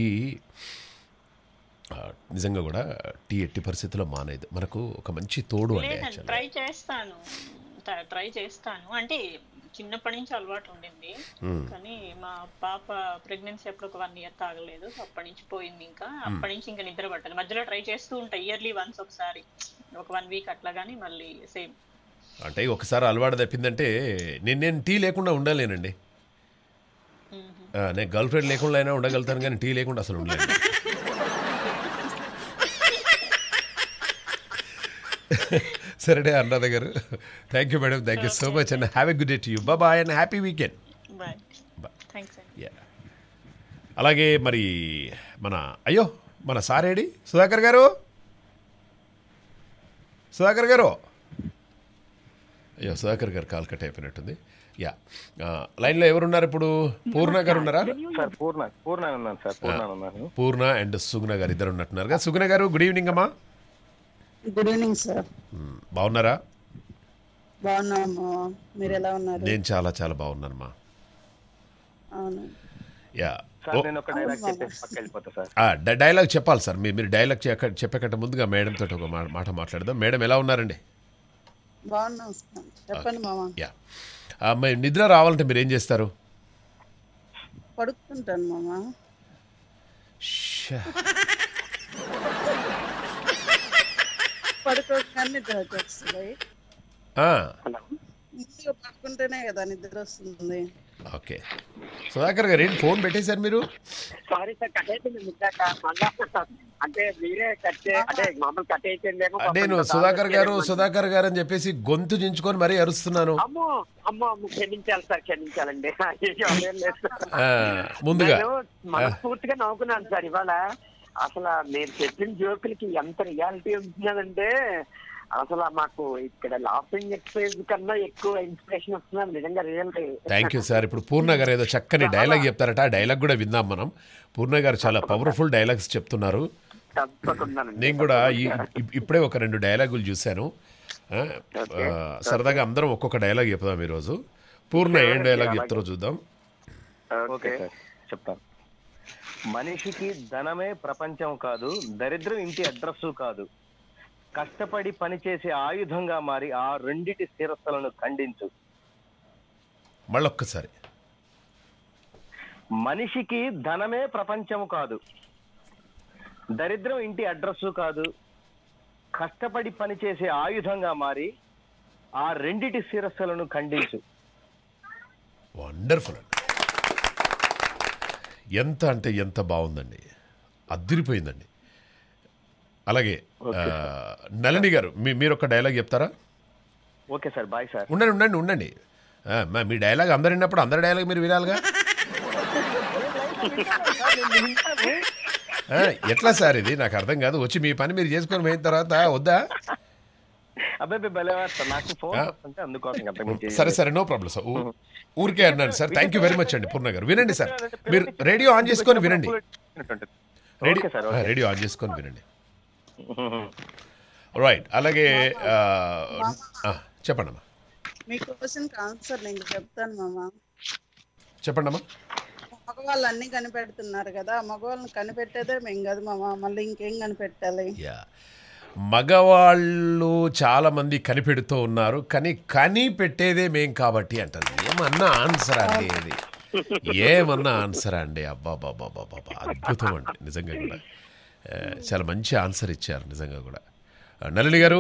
ఆ, నిజంగా కూడా టీ ఎట్టి పరిస్థితుల్లో మానేయదు మనకు ఒక మంచి తోడు అండి లేదండి యాక్చువల్గా ట్రై చేస్తాను ట్రై చేస్తాను అంటే చిన్నప్పటి నుంచి అలవాటు ఉండింది కానీ మా పాప ప్రెగ్నెన్సీ అప్పుడు ఒక వన్ ఇయర్ తాగలేదు సో అప్పటి నుంచి పోయింది ఇంకా అప్పటి నుంచి ఇంకా నిద్ర పట్టదు మధ్యలో ట్రై చేస్తూ ఉంటా ఇయర్లీ వన్స్ ఒకసారి ఒక వన్ వీక్ అట్లా కానీ మళ్ళీ సేమ్ అంటే ఒకసారి అలవాటు తప్పిందంటే నేను నేను టీ లేకుండా ఉండలేనండి ఆ, నేను గర్ల్ ఫ్రెండ్ లేకుండా అయినా ఉండగలుగుతాను కానీ టీ లేకుండా అసలు ఉండలేను సరే అన్నద గారు thank you madam thank you so much and have a good day to you bye and happy weekend bye Bye. Thanks అండి యా అలాగే మరి మన అయ్యో మన సారేడి సుధాకర్ గారు సుధాకర్ గారు అయ్యో సుధాకర్ గారు కాల్ కట్ అయిపోయినట్టుంది యా ఆ, లైన్లో ఎవరున్నారు ఇప్పుడు పూర్ణ గారు ఉన్నారా సార్ పూర్ణ పూర్ణ ఉన్నాను సార్ పూర్ణ ఉన్నాను పూర్ణ అండ్ సుగుణ గారు ఇద్దరు ఉన్నట్టున్నారు కదా సుగుణ గారు గుడ్ ఈవినింగ్ అమ్మా గుడ్ ఈవినింగ్ సార్ మ్, బాగున్నారా బాగున్నాము మీరు ఎలా ఉన్నారు నేను చాలా చాలా బాగున్నానమ్మా అవును యా సార్ నేను ఒక డైలాగ్ చెప్పేసి పక్క వెళ్ళిపోతా సార్ ఆ, డ- డైలాగ్ చెప్పాలి సార్ మీ- మీరు డైలాగ్ చెప్ప- చెప్పేకంటే ముందుగా మేడం తోటి ఒక మా- మాట మాట్లాడదాం మేడం ఎలా ఉన్నారండి బాగున్నాం సార్ చెప్పండి మామ యా ఆ, మరి నిద్ర రావాలంటే మీరు ఏం చేస్తారు పడుకుంటాను మామ షా. పడుకోగానే నిద్ర వచ్చేస్తుంది ఆ, హలో ముందుగా పడుకుంటేనే కదా నిద్ర వస్తుంది ఓకే సుధాకర్ గారు ఏంటి ఫోన్ పెట్టేశారు మీరు సారీ సార్ కట్ అయిపోయింది ముద్దాక మళ్ళా అంటే మీరే కట్ చే అంటే మామూలు కట్ అయిపోయిందేమో ఆ, నేను పాపం సుధాకర్ గారు ఇంకా సుధాకర్ గారు అని చెప్పేసి గొంతు చించుకొని మరీ అరుస్తున్నాను అమ్మో అమ్మో అమ్మో క్షమించాలి సార్ క్షమించాలండి అయ్యో, అదేం లేదు సార్. ఆ, ముందుగా నేను మనస్ఫూర్తిగా నవ్వుకున్నాను సార్ ఇవాళ అసలు మీరు చెప్పిన జోకులకి ఎంత రియాలిటీ ఉంటున్నదంటే అసలు మాకు ఇక్కడ లాఫింగ్ ఎక్సర్సైజ్ కన్నా ఎక్కువ ఇన్స్పిరేషన్ వస్తున్నది నిజంగా రియల్ థ్యాంక్ యూ సార్ ఇప్పుడు పూర్ణ గారు ఏదో చక్కని డైలాగ్ చెప్తారట ఆ డైలాగ్ కూడా విందాం మనం పూర్ణ గారు చాలా పవర్ఫుల్ డైలాగ్స్ చెప్తున్నారు తప్పకుండానండి నేను కూడా ఈ ఇప్- ఇప్పుడే ఒక రెండు డైలాగులు చూశాను ఆ, ఆ, సరదాగా అందరం ఒక్కొక్క డైలాగ్ చెప్దాం ఈరోజు పూర్ణ ఏం డైలాగ్ చెప్తారో చూద్దాం ఓకే సార్ చెప్తాను మనిషికి ధనమే ప్రపంచం కాదు దరిద్రం ఇంటి అడ్రస్ కాదు కష్టపడి పనిచేసే ఆయుధంగా మారి ఆ రెండిటి స్థిరస్థలను ఖండించు మళ్ళొక్కసారి మనిషికి ధనమే ప్రపంచం కాదు దరిద్రం ఇంటి అడ్రస్ కాదు కష్టపడి పనిచేసే ఆయుధంగా మారి ఆ రెండిటి శిరస్సులను ఖండించు వండర్ఫుల్ అండి ఎంత అంటే ఎంత బాగుందండి అద్దిరిపోయిందండి అలాగే ఆ, నళిని గారు మీ మీరు ఒక డైలాగ్ చెప్తారా ఓకే సార్ బాయ్ సార్ ఉండండి ఉండండి ఉండండి ఆ, మా- మీ డైలాగ్ అందరు విన్నప్పుడు అందరి డైలాగ్ మీరు వినాలిగా ఆ, ఎట్లా సార్ ఇది నాకు అర్థం కాదు వచ్చి మీ పని మీరు చేసుకొని పోయిన తర్వాత వద్దా అబ్బాయి భలేవారు సార్ నాకు ఫోన్ వస్తుంటే అందుకోసం అంతకుమించి సరే సరే నో ప్రాబ్లం సార్ ఊ- ఊరికే అన్నాను sir thank you very much అండి పూర్ణ గారు వినండి సార్ మీరు రేడియో ఆన్ చేసుకొని వినండి రేడియో ఓకే సార్ ఆ, రేడియో ఆన్ చేసుకొని వినండి రైట్ అలాగే ఆ, ఆ, చెప్పండమ్మా మీ క్వశ్చన్కి ఆన్సర్ నేను చెప్తాను మామ చెప్పండమ్మా మగవాళ్ళు అన్ని కనిపెడుతున్నారు కదా మగవాళ్ళని కనిపెట్టేదే మేము కదా మామ మళ్ళీ ఇంకేం కనిపెట్టాలి యా మగవాళ్ళు చాలా మంది కనిపెడుతూ ఉన్నారు కానీ కని పెట్టేదే మేం కాబట్టి అంటారు ఏమన్నా ఆన్సర్ అండి ఇది ఏమన్నా ఆన్సర్ అండి అబ్బా బాబా బాబా అద్భుతం అండి నిజంగా కూడా ఆ, చాలా మంచి ఆన్సర్ ఇచ్చారు నిజంగా కూడా ఆ, నళిని గారు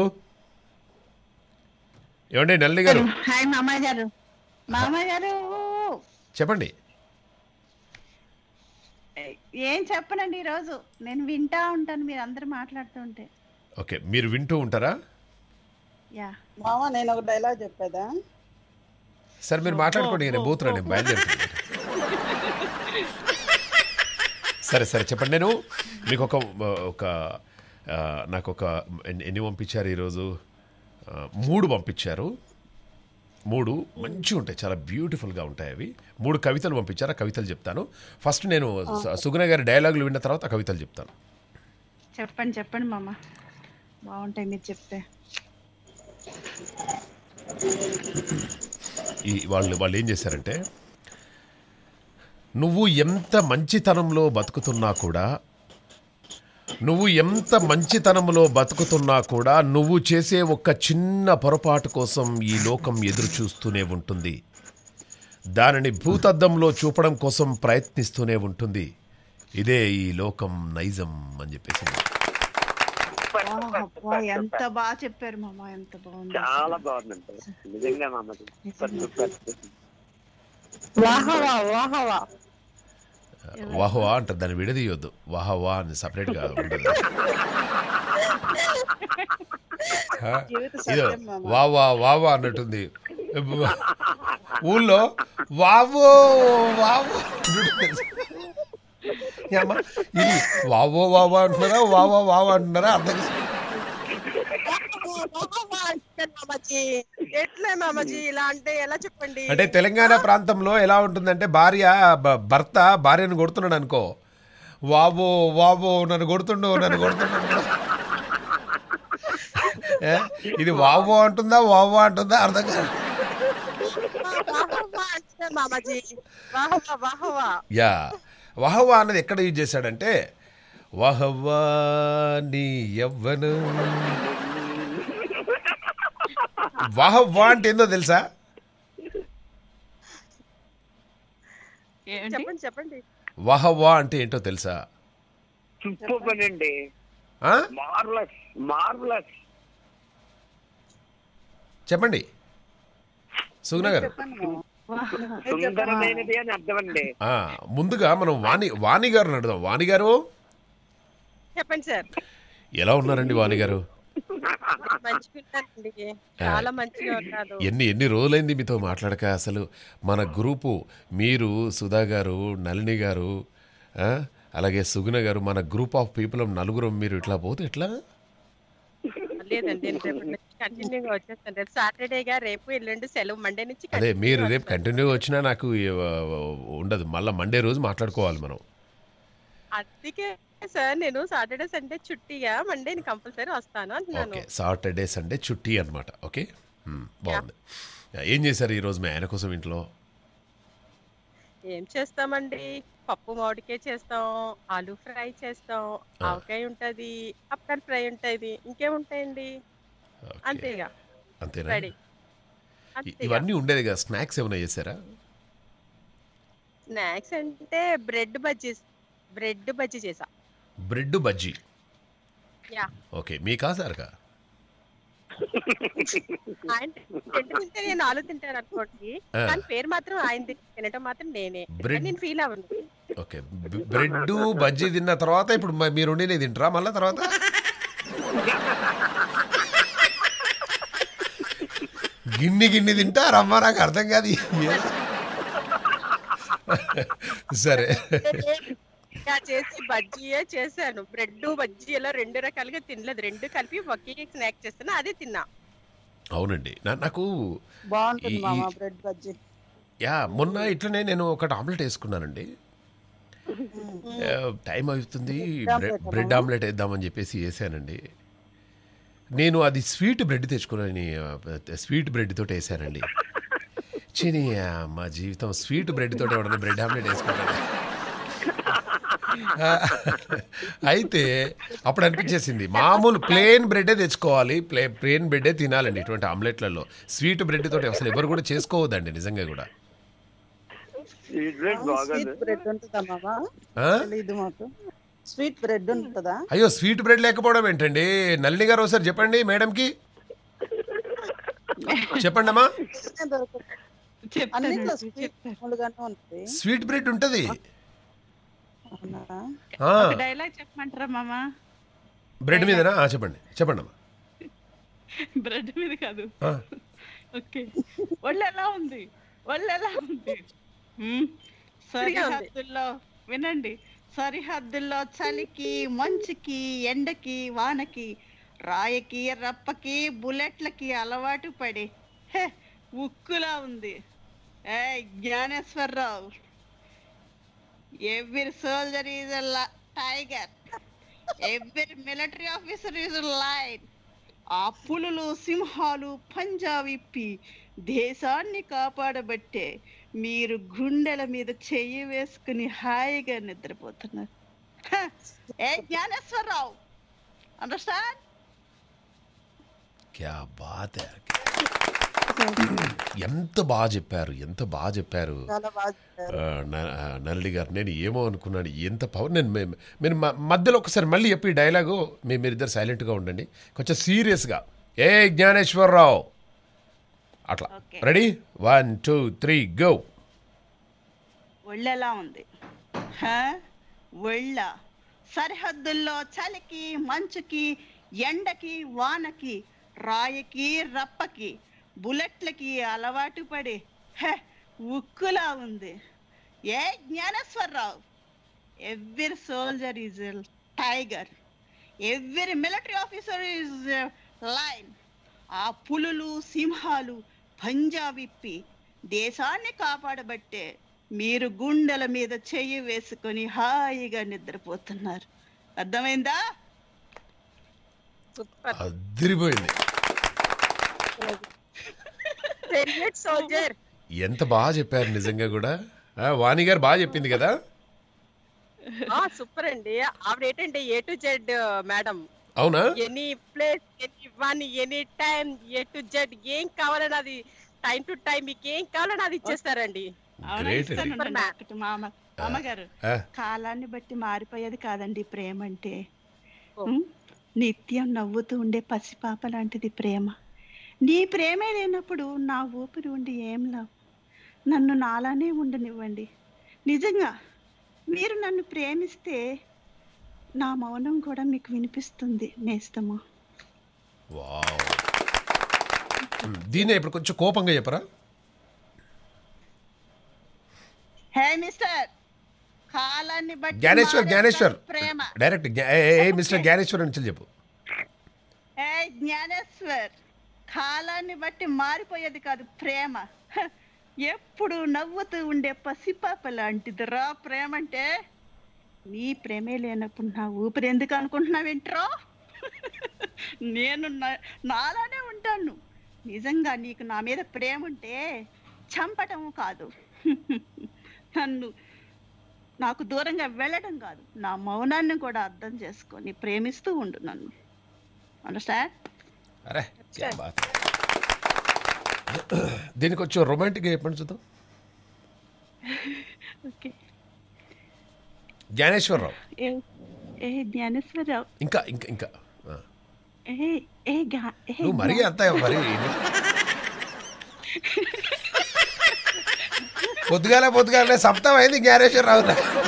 ఏమండి నళిని గారు హాయ్ మామయ్య గారు మామయ్య గారు చెప్పండి ఏం చెప్పనండి ఈరోజు నేను వింటా ఉంటాను మీరు అందరు మాట్లాడుతుంటే ఓకే మీరు వింటూ ఉంటారా యా మామ నేను ఒక డైలాగ్ చెప్పేదా సరే మీరు మాట్లాడుకోండి నేను పోతున్నా నేను బయలుదేరుతున్నాను సరే సరే చెప్పండి నేను మీకు ఒక ఒక ఆ, నాకు ఒక ఎన్ని- ఎన్ని పంపించారు ఈరోజు ఆ, మూడు పంపించారు మూడు మంచిగా ఉంటాయి చాలా బ్యూటిఫుల్గా ఉంటాయి అవి మూడు కవితలు పంపించారు ఆ కవితలు చెప్తాను ఫస్ట్ నేను సు- సుగుణ గారి డైలాగులు విన్న తర్వాత ఆ కవితలు చెప్తాను చెప్పండి చెప్పండి మామ బాగుంటాయి మీరు చెప్తే ఈ వాళ్ళు వాళ్ళు ఏం చేశారంటే నువ్వు ఎంత మంచితనంలో బతుకుతున్నా కూడా నువ్వు ఎంత మంచితనంలో బతుకుతున్నా కూడా నువ్వు చేసే ఒక చిన్న పొరపాటు కోసం ఈ లోకం ఎదురు చూస్తూనే ఉంటుంది దానిని భూతద్దంలో చూపడం కోసం ప్రయత్నిస్తూనే ఉంటుంది ఇదే ఈ లోకం నైజం అని చెప్పేసి అబ్బా, ఎంత బాగా చెప్పారు మామ ఎంత బాగుంది చాలా బాగుందండి నిజంగా మామది సూపర్ సూపర్ వాహవా వాహవా వాహవా అంటారు దాన్ని విడదీయొద్దు వాహవా అని సపరేట్గా ఉండదు హా? జీవిత ఇదో సత్యం మామ వా వా వా వా అన్నట్టుంది ఊళ్ళో వావో వావో ఏమ్మా, ఇది వావో వావో అంటున్నారా వావో వావో అంటున్నారా అర్థం కాదు. వాహవా అంటున్నాను మామాజీ ఎట్లే మామాజీ ఇలా అంటే ఎలా చెప్పండి అంటే తెలంగాణ ప్రాంతంలో ఎలా ఉంటుందంటే భార్య బ- భర్త భార్యను కొడుతున్నాడు అనుకో వావో వావో నన్ను కొడుతుండు నన్ను కొడుతుండు ఏ? ఇది వావో అంటుందా వావో అంటుందా అర్థం కాదు వాహవా అంటున్నాను మామాజీ వాహవా వాహవా యా వహవా అన్నది ఎక్కడ యూజ్ చేశాడంటే వహవా నీ యవ్వను వహవ్వా అంటే ఏందో తెలుసా ఏంటి చెప్పండి చెప్పండి వహవ్వా అంటే ఏంటో తెలుసా సూపర్ పని అండి ఆ? మార్వలస్ మార్వలస్ చెప్పండి సుగుణ గారు చెప్పండి మామ సుందరమైనది అని అర్థం అండి ఆ, ముందుగా మనం వాణి వాణి గారు అడుగుదాం వాణి గారు చెప్పండి సార్ ఎలా ఉన్నారండి వాణి గారు మంచిగా ఉంటానండి చాలా మంచిగా ఉన్నారు ఎన్ని ఎన్ని రోజులైంది మీతో మాట్లాడక అసలు మన గ్రూపు మీరు సుధా గారు నళిని గారు ఆ, అలాగే సుగుణ గారు మన గ్రూప్ ఆఫ్ పీపుల్ నలుగురం మీరు ఇట్లా పోతే ఎట్లా లేదండి నేను రేపటి నుంచి కంటిన్యూగా వచ్చేస్తాను రేపు సాటర్డేగా రేపు ఎల్లుండి సెలవు మండే నుంచి అదే continue మీరు గా రేపు వస్తాను. కంటిన్యూ వచ్చినా నాకు ఆ, ఉండదు మళ్ళీ మండే రోజు మాట్లాడుకోవాలి మనం అందుకే సార్ నేను సాటర్డే సండే చుట్టిగా మండే కంపల్సరీ వస్తాను అంటున్నాను ఓకే సాటర్డే సండే చుట్టి అనమాట ఓకే మ్, బాగుంది ఏం చేశారు ఈరోజు మీ ఆయన కోసం ఇంట్లో ఏం చేస్తామండి పప్పు మామిడికాయ చేస్తాం ఆలు ఫ్రై చేస్తాం ఆ. ఆవకాయ ఉంటది అప్పర్ ఫ్రై ఉంటది ఇంకేముంటాయండి ఓకే. అంతేగా అంతేనా రెడీ ఇ- ఇవన్నీ ఉండేది కదా స్నాక్స్ ఏమైనా చేశారా స్నాక్స్ అంటే బ్రెడ్ బజ్జీ బ్రెడ్ బజ్జీ చేసా బ్రెడ్ బజ్జీ యా ఓకే మీకా సార్కా ఆయన రెండు తింటే నేను నాలుగు తింటాను అనుకోండి ఆ. కానీ పేరు మాత్రం ఆయన తినటం మాత్రం నేనే Bread- కానీ నేను ఫీల్ అవ్వను ఓకే బ్- బ్రెడ్ బజ్జీ తిన్న తర్వాత ఇప్పుడు మ- మీరు వండినవి తింటారా మళ్ళీ తర్వాత గిన్ని గిన్ని తింటారమ్మా నాకు అర్థం కాదు ఏ- సరే ఇలా చేసి బజ్జీయే చేశాను బ్రెడ్ బజ్జీ ఇలా రెండు రకాలుగా తినలేదు రెండు కలిపి ఒకే స్నాక్ చేస్తాను అదే తిన్నా అవునండి నా- నాకు బాగుంటుంది ఈ- మామ ఈ- బ్రెడ్ బజ్జీ యా మొన్న ఇట్లనే నేను ఒకటి ఆమ్లెట్ వేసుకున్నానండి ఆ, టైం అవుతుంది బ్రెడ్ బ్రెడ్ ఆమ్లెట్ వేద్దామని చెప్పేసి వేసానండి నేను అది స్వీట్ బ్రెడ్ తెచ్చుకున్నాను స్వీట్ బ్రెడ్ తోటి వేసానండి చిని మా జీవితం స్వీట్ బ్రెడ్ తోటి ఎవడన్నా బ్రెడ్ ఆమ్లెట్ వేసుకుంటాను ఆ, అయితే అప్పుడు అనిపించేసింది మామూలు ప్లేన్ బ్రెడ్డే తెచ్చుకోవాలి ప్లే ప్లేన్ బ్రెడ్డే తినాలండి ఇటువంటి ఆమ్లెట్లలో స్వీట్ బ్రెడ్ తోటి అసలు ఎవరు కూడా చేసుకోవద్దండి నిజంగా కూడా స్వీట్ బ్రెడ్ బాగుంది స్వీట్ బ్రెడ్ ఉంటుందా మామ ఆ? తెలీదు మాకు స్వీట్ బ్రెడ్ ఉంటుందా అయ్యో స్వీట్ బ్రెడ్ లేకపోవడం ఏంటండి నల్లి గారు ఒకసారి చెప్పండి మేడంకి చెప్పండి అమ్మా అన్నిట్లో చెప్తాను స్వీట్ చెప్తాను మామూలుగానే ఉంటుంది స్వీట్ బ్రెడ్ ఉంటది అవునా ఆ, ఒక డైలాగ్ చెప్పమంటారా మామ బ్రెడ్ మీదనా ఆ, చెప్పండి చెప్పండి అమ్మా బ్రెడ్ మీద కాదు ఆ, ఓకే ఒళ్ళు ఎలా ఉంది ఒళ్ళు ఎలా ఉంది మ్మ్. సరిహద్దుల్లో వినండి సరిహద్దుల్లో చలికి మంచుకి ఎండకి వానకి రాయకి రప్పకి బుల్లెట్లకి అలవాటు పడి హే ఉక్కులా ఉంది ఏ Gnaneswara Rao every soldier is tiger every military officer is lion ఆ పులులు సింహాలు పంజా విప్పి దేశాన్ని కాపాడబట్టే మీరు గుండెల మీద చెయ్యి వేసుకుని హాయిగా నిద్రపోతున్నారు హ! ఏ జ్ఞానేశ్వరరావు అండర్స్టాండ్ క్యా బాత్ హై. ఎంత బాగా చెప్పారు ఎంత బాగా చెప్పారు చాలా బాగా చెప్పారు. ఆ, న- ఆ, నల్లి గారు నేను ఏమో అనుకున్నాను ఎంత పవర్ నేను మే- మీరు మ- మధ్యలో ఒకసారి మళ్ళీ చెప్పి ఈ డైలాగు మీ మీరిద్దరు సైలెంట్గా ఉండండి కొంచెం సీరియస్గా ఏ జ్ఞానేశ్వరరావు అట్లా Okay. Ready one two three go ఒళ్ళెలా ఉంది హ? ఒళ్ళ సరిహద్దుల్లో చలికి మంచుకి ఎండకి వానకి రాయికి రప్పకి బుల్లెట్లకి అలవాటు పడి హ, ఉక్కులా ఉంది ఏ Gnaneswara Rao every soldier is tiger every military officer is lion ఆ పులులు సింహాలు పంజా విప్పి దేశాన్ని కాపాడబట్టే మీరు గుండెల మీద చెయ్యి వేసుకొని హాయిగా నిద్రపోతున్నారు అర్థమైందా సూపర్ అదిరిపోయింది సోల్జర్ ఎంత బాగా చెప్పారు నిజంగా కూడా ఆ, వాణి గారు బాగా చెప్పింది కదా సూపర్ అండి ఆవిడ ఏంటంటే ఏ టు జెడ్ మేడం అవునా any place any one any time A to Z ఏం కావాలని అది టైం టు టైం మీకు ఏం కావాలని అది ఇచ్చేస్తారండి అవునా గ్రేట్ ఇస్తాను Super ఉండండి man. ఒకటి మామ మామగారు ఆ, కాలాన్ని బట్టి మారిపోయేది కాదండి ప్రేమ అంటే ఓ. ఉం? నిత్యం నవ్వుతూ ఉండే పసిపాప లాంటిది ప్రేమ నీ ప్రేమే లేనప్పుడు నా ఊపిరి ఉండి ఏం లాభం నన్ను నాలానే ఉండనివ్వండి నిజంగా మీరు నన్ను ప్రేమిస్తే నా మౌనం కూడా మీకు వినిపిస్తుంది నేస్తమా వావ్ ఉమ్, దీన్నే ఇప్పుడు కొంచెం కోపంగా చెప్పరా హే మిస్టర్ కాలాన్ని బట్టి జ్ఞానేశ్వర్ మారే జ్ఞానేశ్వర్ ప్రేమ డైరెక్ట్ జ్ఞా- ఏ, ఏ, ఏ, మిస్టర్ జ్ఞానేశ్వర్ నుంచి చెప్పు ఏ జ్ఞానేశ్వర్ కాలాన్ని బట్టి మారిపోయేది కాదు ప్రేమ హ, ఎప్పుడు నవ్వుతూ ఉండే పసిపాప లాంటిది రా ప్రేమ అంటే నీ ప్రేమే లేనప్పుడు నా ఊపిరి ఎందుకు అనుకుంటున్నావేంట్రో నేను నా- నాలానే ఉంటాను నిజంగా నీకు నా మీద ప్రేమ ఉంటే చంపటం కాదు నన్ను నాకు దూరంగా వెళ్ళడం కాదు నా మౌనాన్ని కూడా అర్థం చేసుకొని ప్రేమిస్తూ ఉండు నన్ను అండర్స్టాండ్ అరే క్యా బాత్ దీనికి కొంచెం రొమాంటిక్గా చెప్పండి చూద్దాం ఓకే జ్ఞానేశ్వరరావు ఏ ఏ జ్ఞానేశ్వరరావు ఇంకా ఇంకా ఇంకా ఆ. ఏ ఏ గా- ఏ నువ్వు మరీ అంత మరి పొద్దుగాల పొద్దుగాలనే సప్తం అయింది జ్ఞానేశ్వరరావు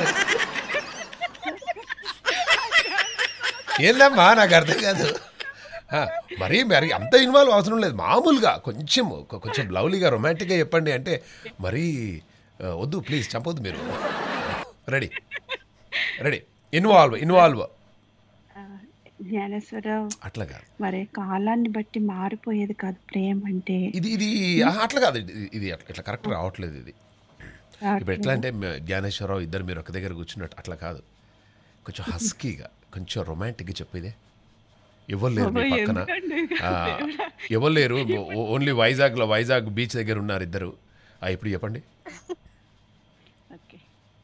ఏందమ్మా నాకు అర్థం కాదు ఆ, మరీ మరి అంత ఇన్వాల్వ్ అవసరం లేదు మామూలుగా కొంచెం కొ- కొంచెం లవ్లీగా రొమాంటిక్గా చెప్పండి అంటే మరీ ఆ, వద్దు ప్లీజ్ చంపొద్దు మీరు రెడీ రెడీ ఇన్వాల్వ్ ఇన్వాల్వ్ ఆ, జ్ఞానేశ్వరరావు అట్లా కాదు మరి కాలాన్ని బట్టి మారిపోయేది కాదు ప్రేమ అంటే ఇది ఇది ఆహా, అట్లా కాదు ఇది- ఇది అట్లా ఇట్లా కరెక్ట్ రావట్లేదు ఇది ఇప్పుడు ఎట్లా అంటే మే- జ్ఞానేశ్వరరావు ఇద్దరు మీరు ఒక దగ్గర కూర్చున్నట్టు అట్లా కాదు కొంచెం హస్కీగా కొంచెం రొమాంటిక్గా చెప్పేదే ఎవరు లేరు మీ పక్కన ఆ, ఎవరు లేరు ఓ- ఓన్లీ వైజాగ్లో వైజాగ్ బీచ్ దగ్గర ఉన్నారు ఇద్దరు ఆ, ఇప్పుడు చెప్పండి ఓకే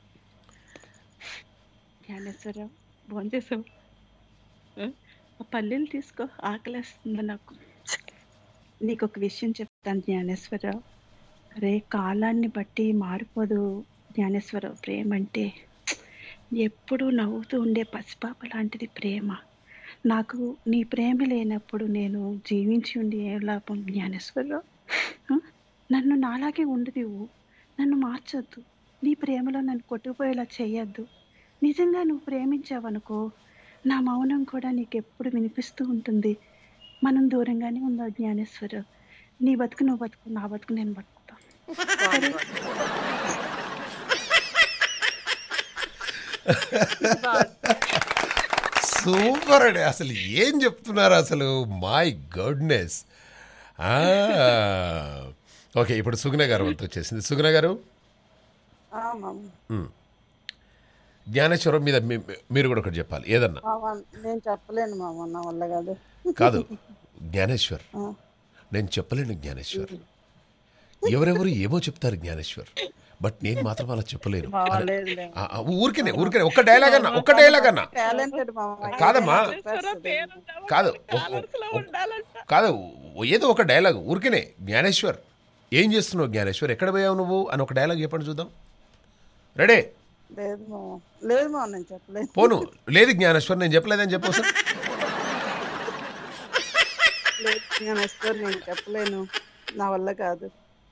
జ్ఞానేశ్వరరావు భోంచేసావు ఆ? ఆ పల్లెలు తీసుకో ఆకలేస్తుంది నాకు నీకు ఒక విషయం చెప్తాను జ్ఞానేశ్వరరావు అరే కాలాన్ని బట్టి మారిపోదు జ్ఞానేశ్వరరావు ప్రేమ అంటే ఎప్పుడూ నవ్వుతూ ఉండే పసిపాప లాంటిది ప్రేమ నాకు నీ ప్రేమ లేనప్పుడు నేను జీవించి ఉండి ఏ లాభం జ్ఞానేశ్వరరావు ఆ? నన్ను నాలాగే ఉండదివు నన్ను మార్చొద్దు నీ ప్రేమలో నన్ను కొట్టుకుపోయేలా చేయొద్దు నిజంగా నువ్వు ప్రేమించావనుకో నా మౌనం కూడా నీకు ఎప్పుడు వినిపిస్తూ ఉంటుంది మనం దూరంగానే ఉందా జ్ఞానేశ్వరరావు నీ బతుకు నువ్వు బతుకు నా బతుకు నేను బతుకుతా సరే సూపర్ అండి అసలు ఏం చెప్తున్నారు అసలు మై గుడ్నెస్ ఓకే ఇప్పుడు సుగుణ గారు వంతు వచ్చేసింది సుగుణ గారు ఆ, మామ మ్. జ్ఞానేశ్వరం మీద మీ- మీరు కూడా ఒకటి చెప్పాలి ఏదన్నా మామ నేను చెప్పలేను మామ నా వల్ల కాదు కాదు జ్ఞానేశ్వర్ ఆ, నేను చెప్పలేను జ్ఞానేశ్వర్ ఎవరెవరు ఏమో చెప్తారు జ్ఞానేశ్వర్ బట్ నేను మాత్రం అలా చెప్పలేను మామ అరే, లేదులే ఆ, ఆ, ఊరికేనే ఊరికేనే ఒక్క డైలాగ్ అన్నా ఒక్క డైలాగ్ అన్నా టాలెంటెడ్ మామ కాదమ్మా. చెప్పేస్తుంది. కాదు ఒక్- ఒక్- కాదు ఏదో ఒక డైలాగ్ ఊరికేనే జ్ఞానేశ్వర్ ఏం చేస్తున్నావు జ్ఞానేశ్వర్ ఎక్కడ పోయావు నువ్వు అని ఒక డైలాగ్ చెప్పండి చూద్దాం రెడీ లేదు మామ లేదు మామ నేను చెప్పలేను పోను లేదు జ్ఞానేశ్వర్ నేను చెప్పలేదని చెప్పు సార్ లేదు నేను వస్తాను నేను చెప్పలేను నా వల్ల కాదు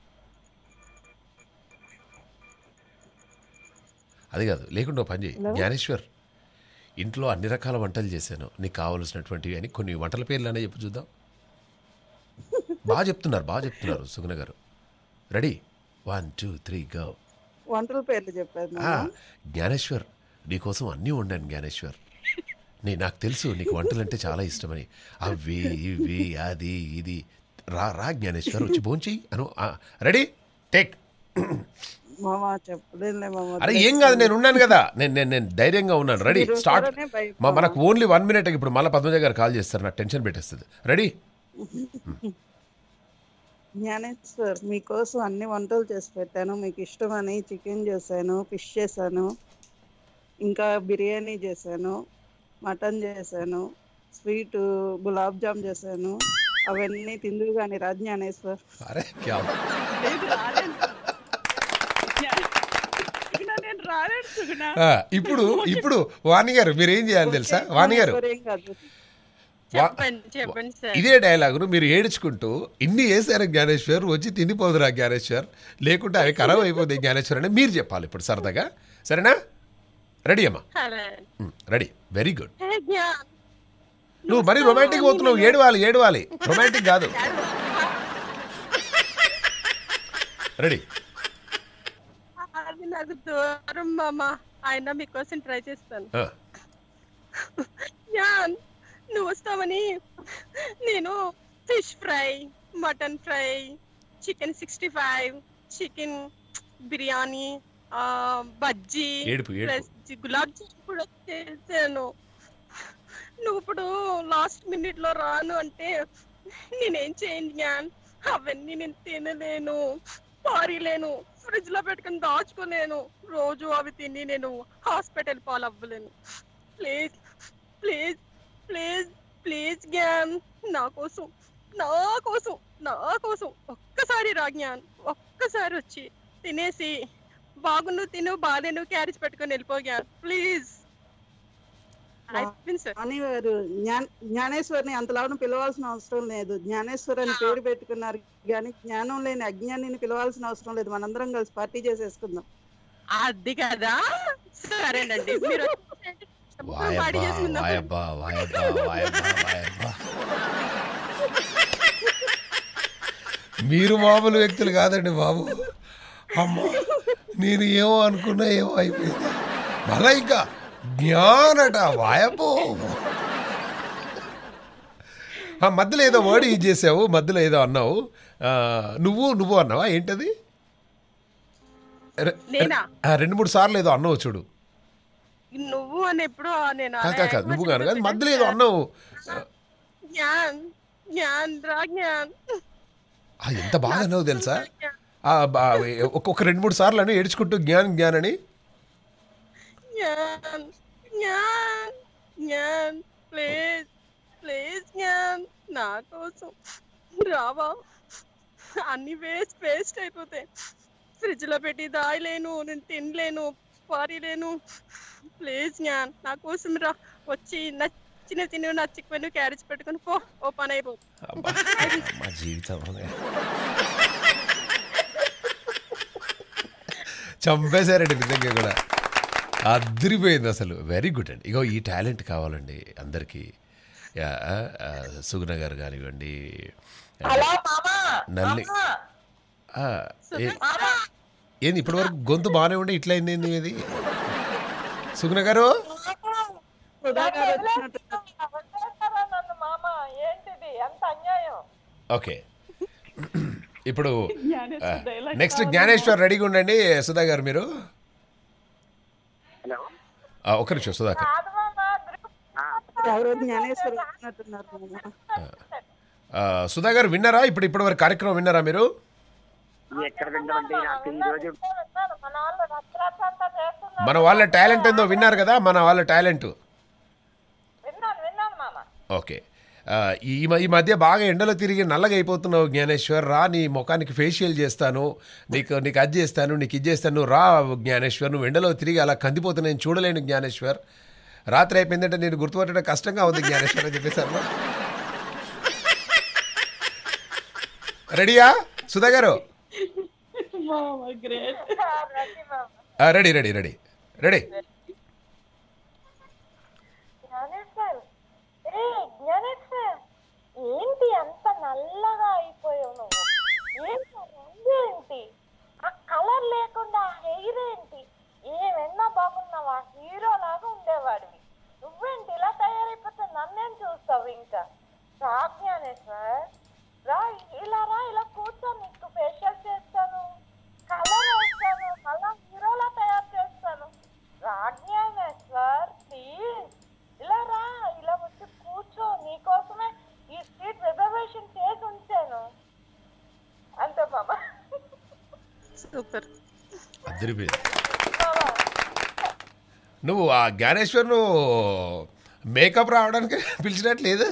అది కాదు లేకుండా ఓ పని చేయి హలో? జ్ఞానేశ్వర్ ఇంట్లో అన్ని రకాల వంటలు చేశాను నీకు కావలసినటువంటివి అని కొన్ని వంటల పేర్లు అనే చెప్పు చూద్దాం బాగా చెప్తున్నారు బాగా చెప్తున్నారు సుగుణ గారు ready one two three go వంటల పేర్లు చెప్పారు ఆ, మామ జ్ఞానేశ్వర్ నీకోసం అన్నీ వండాను జ్ఞానేశ్వర్ నీ నాకు తెలుసు నీకు వంటలంటే చాలా ఇష్టమని అవి ఇవి అది ఇది రా రా జ్ఞానేశ్వర్ వచ్చి భోంచేయి అను రెడీ టేక్ మామ చెప్పలేనులే మామ అరే ఏం కాదు నేను ఉన్నాను కదా నేను నేను నేను ధైర్యంగా ఉన్నాను రెడీ మీరు స్టార్ట్ ఉన్నారనే భయం. మా మనకు ఓన్లీ వన్ మినిట్ ఇప్పుడు మళ్ళీ పద్మజ గారు కాల్ చేస్తారు నాకు టెన్షన్ పెట్టేస్తుంది రెడీ జ్ఞానేశ్వర్ మీకోసం అన్ని వంటలు చేసి పెట్టాను మీకు ఇష్టమని చికెన్ చేశాను ఫిష్ చేశాను ఇంకా బిర్యానీ చేశాను మటన్ చేశాను స్వీట్ గులాబ్ జామ్ చేశాను అవన్నీ తిందురు కానీ రా జ్ఞానేశ్వర్ అరే క్యా లేదు రాలేను సుగుణ, నేను రాలేను సుగుణ ఆ, ఇప్పుడు ఇప్పుడు వాణి గారు మీరు ఏం చేయాలి తెలుసా వాణి గారు జ్ఞానేశ్వర్ ఏం కాదు వా- చెప్పండి చెప్పండి సార్ ఇదే డైలాగును మీరు ఏడ్చుకుంటూ ఇన్ని వేసారు జ్ఞానేశ్వర్ వచ్చి తిండిపోదురా జ్ఞానేశ్వర్ లేకుంటే అవి ఖరాబ్ అయిపోతాయి జ్ఞానేశ్వర్ అని మీరు చెప్పాలి ఇప్పుడు సరదాగా సరేనా రెడీ అమ్మా అలా ready very good hey Gnan నువ్వు మరీ రొమాంటిక్ పోతున్నావు ఏడవాలి ఏడవాలి రొమాంటిక్ కాదు రెడీ అది నాకు దూరం మామ ఆయన మీకోసం ట్రై చేస్తాను జ్ఞాన్ నువ్వు వస్తావని నేను fish fry mutton fry chicken sixty five chicken biryani ఆ, బజ్జీ ఏడుపు, ఏడుపు. ప్లస్ గులాబ్ జామ్ కూడా చేశాను నువ్వు ఇప్పుడు లాస్ట్ మినిట్ లో రాను అంటే నేనేం చేయను జ్ఞాన్ అవన్నీ నేను తినలేను పారిలేను ఫ్రిడ్జ్ లో పెట్టుకుని దాచుకోలేను రోజు అవి తిని నేను హాస్పిటల్ పాలవ్వలేను please please please please Gnan నా కోసం నా కోసం నా కోసం ఒక్కసారి రా జ్ఞాన్ ఒక్కసారి వచ్చి తినేసి బాగును తిను బాధను క్యారేజ్ పెట్టుకొని వెళ్ళిపో జ్ఞాన్ ప్లీజ్ అయిపోయింది సార్ అని వారు జ్ఞాన్ జ్ఞానేశ్వరిని అంతలాగా పిలవాల్సిన అవసరం లేదు జ్ఞానేశ్వర్ అని పేరు పెట్టుకున్నారు కానీ జ్ఞానం లేని అజ్ఞానిని పిలవాల్సిన అవసరం లేదు మనందరం కలిసి పార్టీ చేసేసుకుందాం అది కదా సరేనండి మీరు వచ్చేయండి. పార్టీ వాయబ్బా చేసుకుందాం వాయబ్బా వాయబ్బా వాయబ్బా వాయబ్బా మీరు మామూలు వ్యక్తులు కాదండి బాబు అమ్మ నేను ఏమో అనుకున్నా ఏమో అయిపోయింది మళ్ళా ఇంకా జ్ఞానట వాయబ్బో ఆ, మధ్యలో ఏదో వర్డ్ యూజ్ చేసావు మధ్యలో ఏదో అన్నావు ఆ, నువ్వు నువ్వు అన్నావా ఏంటది రె- నేనా ఆ, రెండు మూడు సార్లు ఏదో అన్నావు చూడు నువ్వు అని ఎప్పుడు నేను కాదు కాదు కాదు నువ్వు కాదు కానీ మధ్యలో ఏదో అన్నావు జ్ఞాన్ జ్ఞాన్ రా జ్ఞాన్ ఆ, ఎంత బాగా అన్నావు తెలుసా ఆ, బా- ఒక ఒక రెండు మూడు సార్లు అని ఏడ్చుకుంటూ జ్ఞాన్ జ్ఞాన్ అని జ్ఞాన్ జ్ఞాన్ జ్ఞాన్ ప్లీజ్ ప్లీజ్ జ్ఞాన్ నా కోసం రావా అన్ని వేస్ట్ వేస్ట్ అయిపోతాయి ఫ్రిడ్జ్ లో పెట్టి దాయలేను నేను తినలేను పారిలేను ప్లీజ్ జ్ఞాన్ నా కోసం రా వచ్చి నచ్చిన తిను నచ్చకపోయిన క్యారేజ్ పెట్టుకొని పో ఓ పని అయిపో అబ్బా, మా జీవితం చంపేశారండి నిజంగా కూడా అదిరిపోయింది అసలు వెరీ గుడ్ అండి ఇగో ఈ టాలెంట్ కావాలండి అందరికీ యా, ఆ, సుగుణ గారు కానివ్వండి నల్లి ఆ, ఏ- ఏంది ఇప్పటి వరకు గొంతు బాగానే ఉండే ఇట్లా అయింది ఏంది ఇది సుగుణ గారు సుధా గారు వచ్చినట్టు ఓకే ఇప్పుడు జ్ఞానేశ్వర్ dialogue నెక్స్ట్ కావాలి. జ్ఞానేశ్వర్ రెడీగా ఉండండి సుధా గారు మీరు హలో ఆ, ఒక్క నిమిషం సుధాకర్ ఎవరో జ్ఞానేశ్వరి వచ్చినట్టున్నారు మామ. ఆ, సుధా గారు విన్నారా ఇప్పుడు ఇప్పటి వరకు కార్యక్రమం విన్నారా మీరు ఎక్కడ వింటామండి నాకు ఈ రోజు మన వాళ్ళు రచ్చరచ్చంతా చేస్తున్నారు మన వాళ్ళ టాలెంట్ ఏందో విన్నారు కదా మన వాళ్ళ టాలెంట్ విన్నాను విన్నాను మామ ఓకే ఆ, ఈ మ- ఈ మధ్య బాగా ఎండలో తిరిగి నల్లగా అయిపోతున్నావు జ్ఞానేశ్వర్ రా నీ ముఖానికి ఫేషియల్ చేస్తాను నీకు నీకు అది చేస్తాను నీకు ఇది చేస్తాను నువ్వు రా జ్ఞానేశ్వర్ నువ్వు ఎండలో తిరిగి అలా కందిపోతున్నా నేను చూడలేను జ్ఞానేశ్వర్ రాత్రి అయిపోయిందంటే నేను గుర్తుపట్టడం కష్టంగా ఉంది జ్ఞానేశ్వర్ అని చెప్పేశారు రెడీయా సుధా గారు మామ గ్రేట్ రచి మామ ఆ, ready ready ready ready Gnaneswar ఏ జ్ఞానేశ్వర్ ఏంటి అంత నల్లగా అయిపోయావు నువ్వు ఏంటి ఆ రంగు ఏంటి ఆ కలర్ లేకుండా ఆ హెయిర్ ఏంటి ఏమైనా బాగున్నావా హీరో లాగా ఉండేవాడివి నువ్వేంటి ఇలా తయారైపోతే నన్నేం చూస్తావు ఇంకా రా జ్ఞానేశ్వర్ రా ఇలా రా ఇలా కూర్చో నీకు ఫేషియల్ చేస్తాను కలర్ వేస్తాను మళ్ళా హీరోలా తయారు చేస్తాను రా జ్ఞానేశ్వర్ ప్లీజ్ ఇలా రా ఇలా వచ్చి కూర్చో నీకోసమే ఈ సీట్ రిజర్వేషన్ చేసి ఉంచాను అంతే మామ సూపర్ అదిరిపోయింది మామ నువ్వు ఆ జ్ఞానేశ్వర్ నువ్వు మేకప్ రావడానికి పిలిచినట్లేదు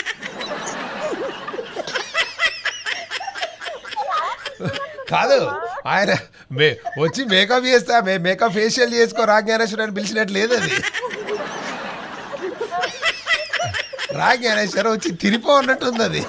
కాదు ఆయన మే వచ్చి మేకప్ చేస్తా మే మేకప్ ఫేషియల్ చేసుకో రా జ్ఞానేశ్వర్ అని పిలిచినట్లేదు అది రా జ్ఞానేశ్వర్ వచ్చి తిరిపో అన్నట్టుంది అది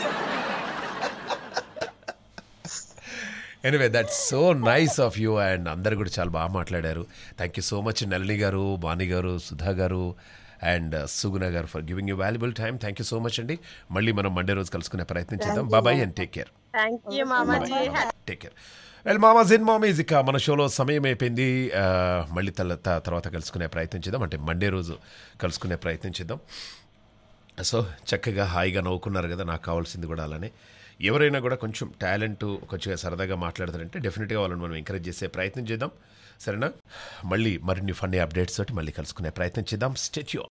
anyway that's so nice of you and అందరు కూడా చాలా బాగా మాట్లాడారు thank you so much Nalini గారు బాణి గారు సుధా గారు అండ్ సుగుణ గారు for giving you valuable time thank you so much అండి మళ్ళీ మనం మండే రోజు కలుసుకునే ప్రయత్నం చేద్దాం bye bye and take care thank you మామాజీ టేక్ కేర్ వెల్ మామాజ్ ఇన్ మామీజ్ ఇక మన షోలో సమయం అయిపోయింది ఆ, మళ్ళీ తల త- తర్వాత కలుసుకునే ప్రయత్నం చేద్దాం అంటే మండే రోజు కలుసుకునే ప్రయత్నం చేద్దాం సో చక్కగా హాయిగా నవ్వుకున్నారు కదా నాకు కావాల్సింది కూడా అలానే ఎవరైనా కూడా కొంచెం టాలెంట్ కొంచెం సరదాగా మాట్లాడతారంటే డెఫినెట్గా వాళ్ళని మనం ఎంకరేజ్ చేసే ప్రయత్నం చేద్దాం సరేనా మళ్ళీ మరిన్ని ఫన్నీ అప్డేట్స్ తోటి మళ్ళీ కలుసుకునే ప్రయత్నం చేద్దాం స్టేట్యూ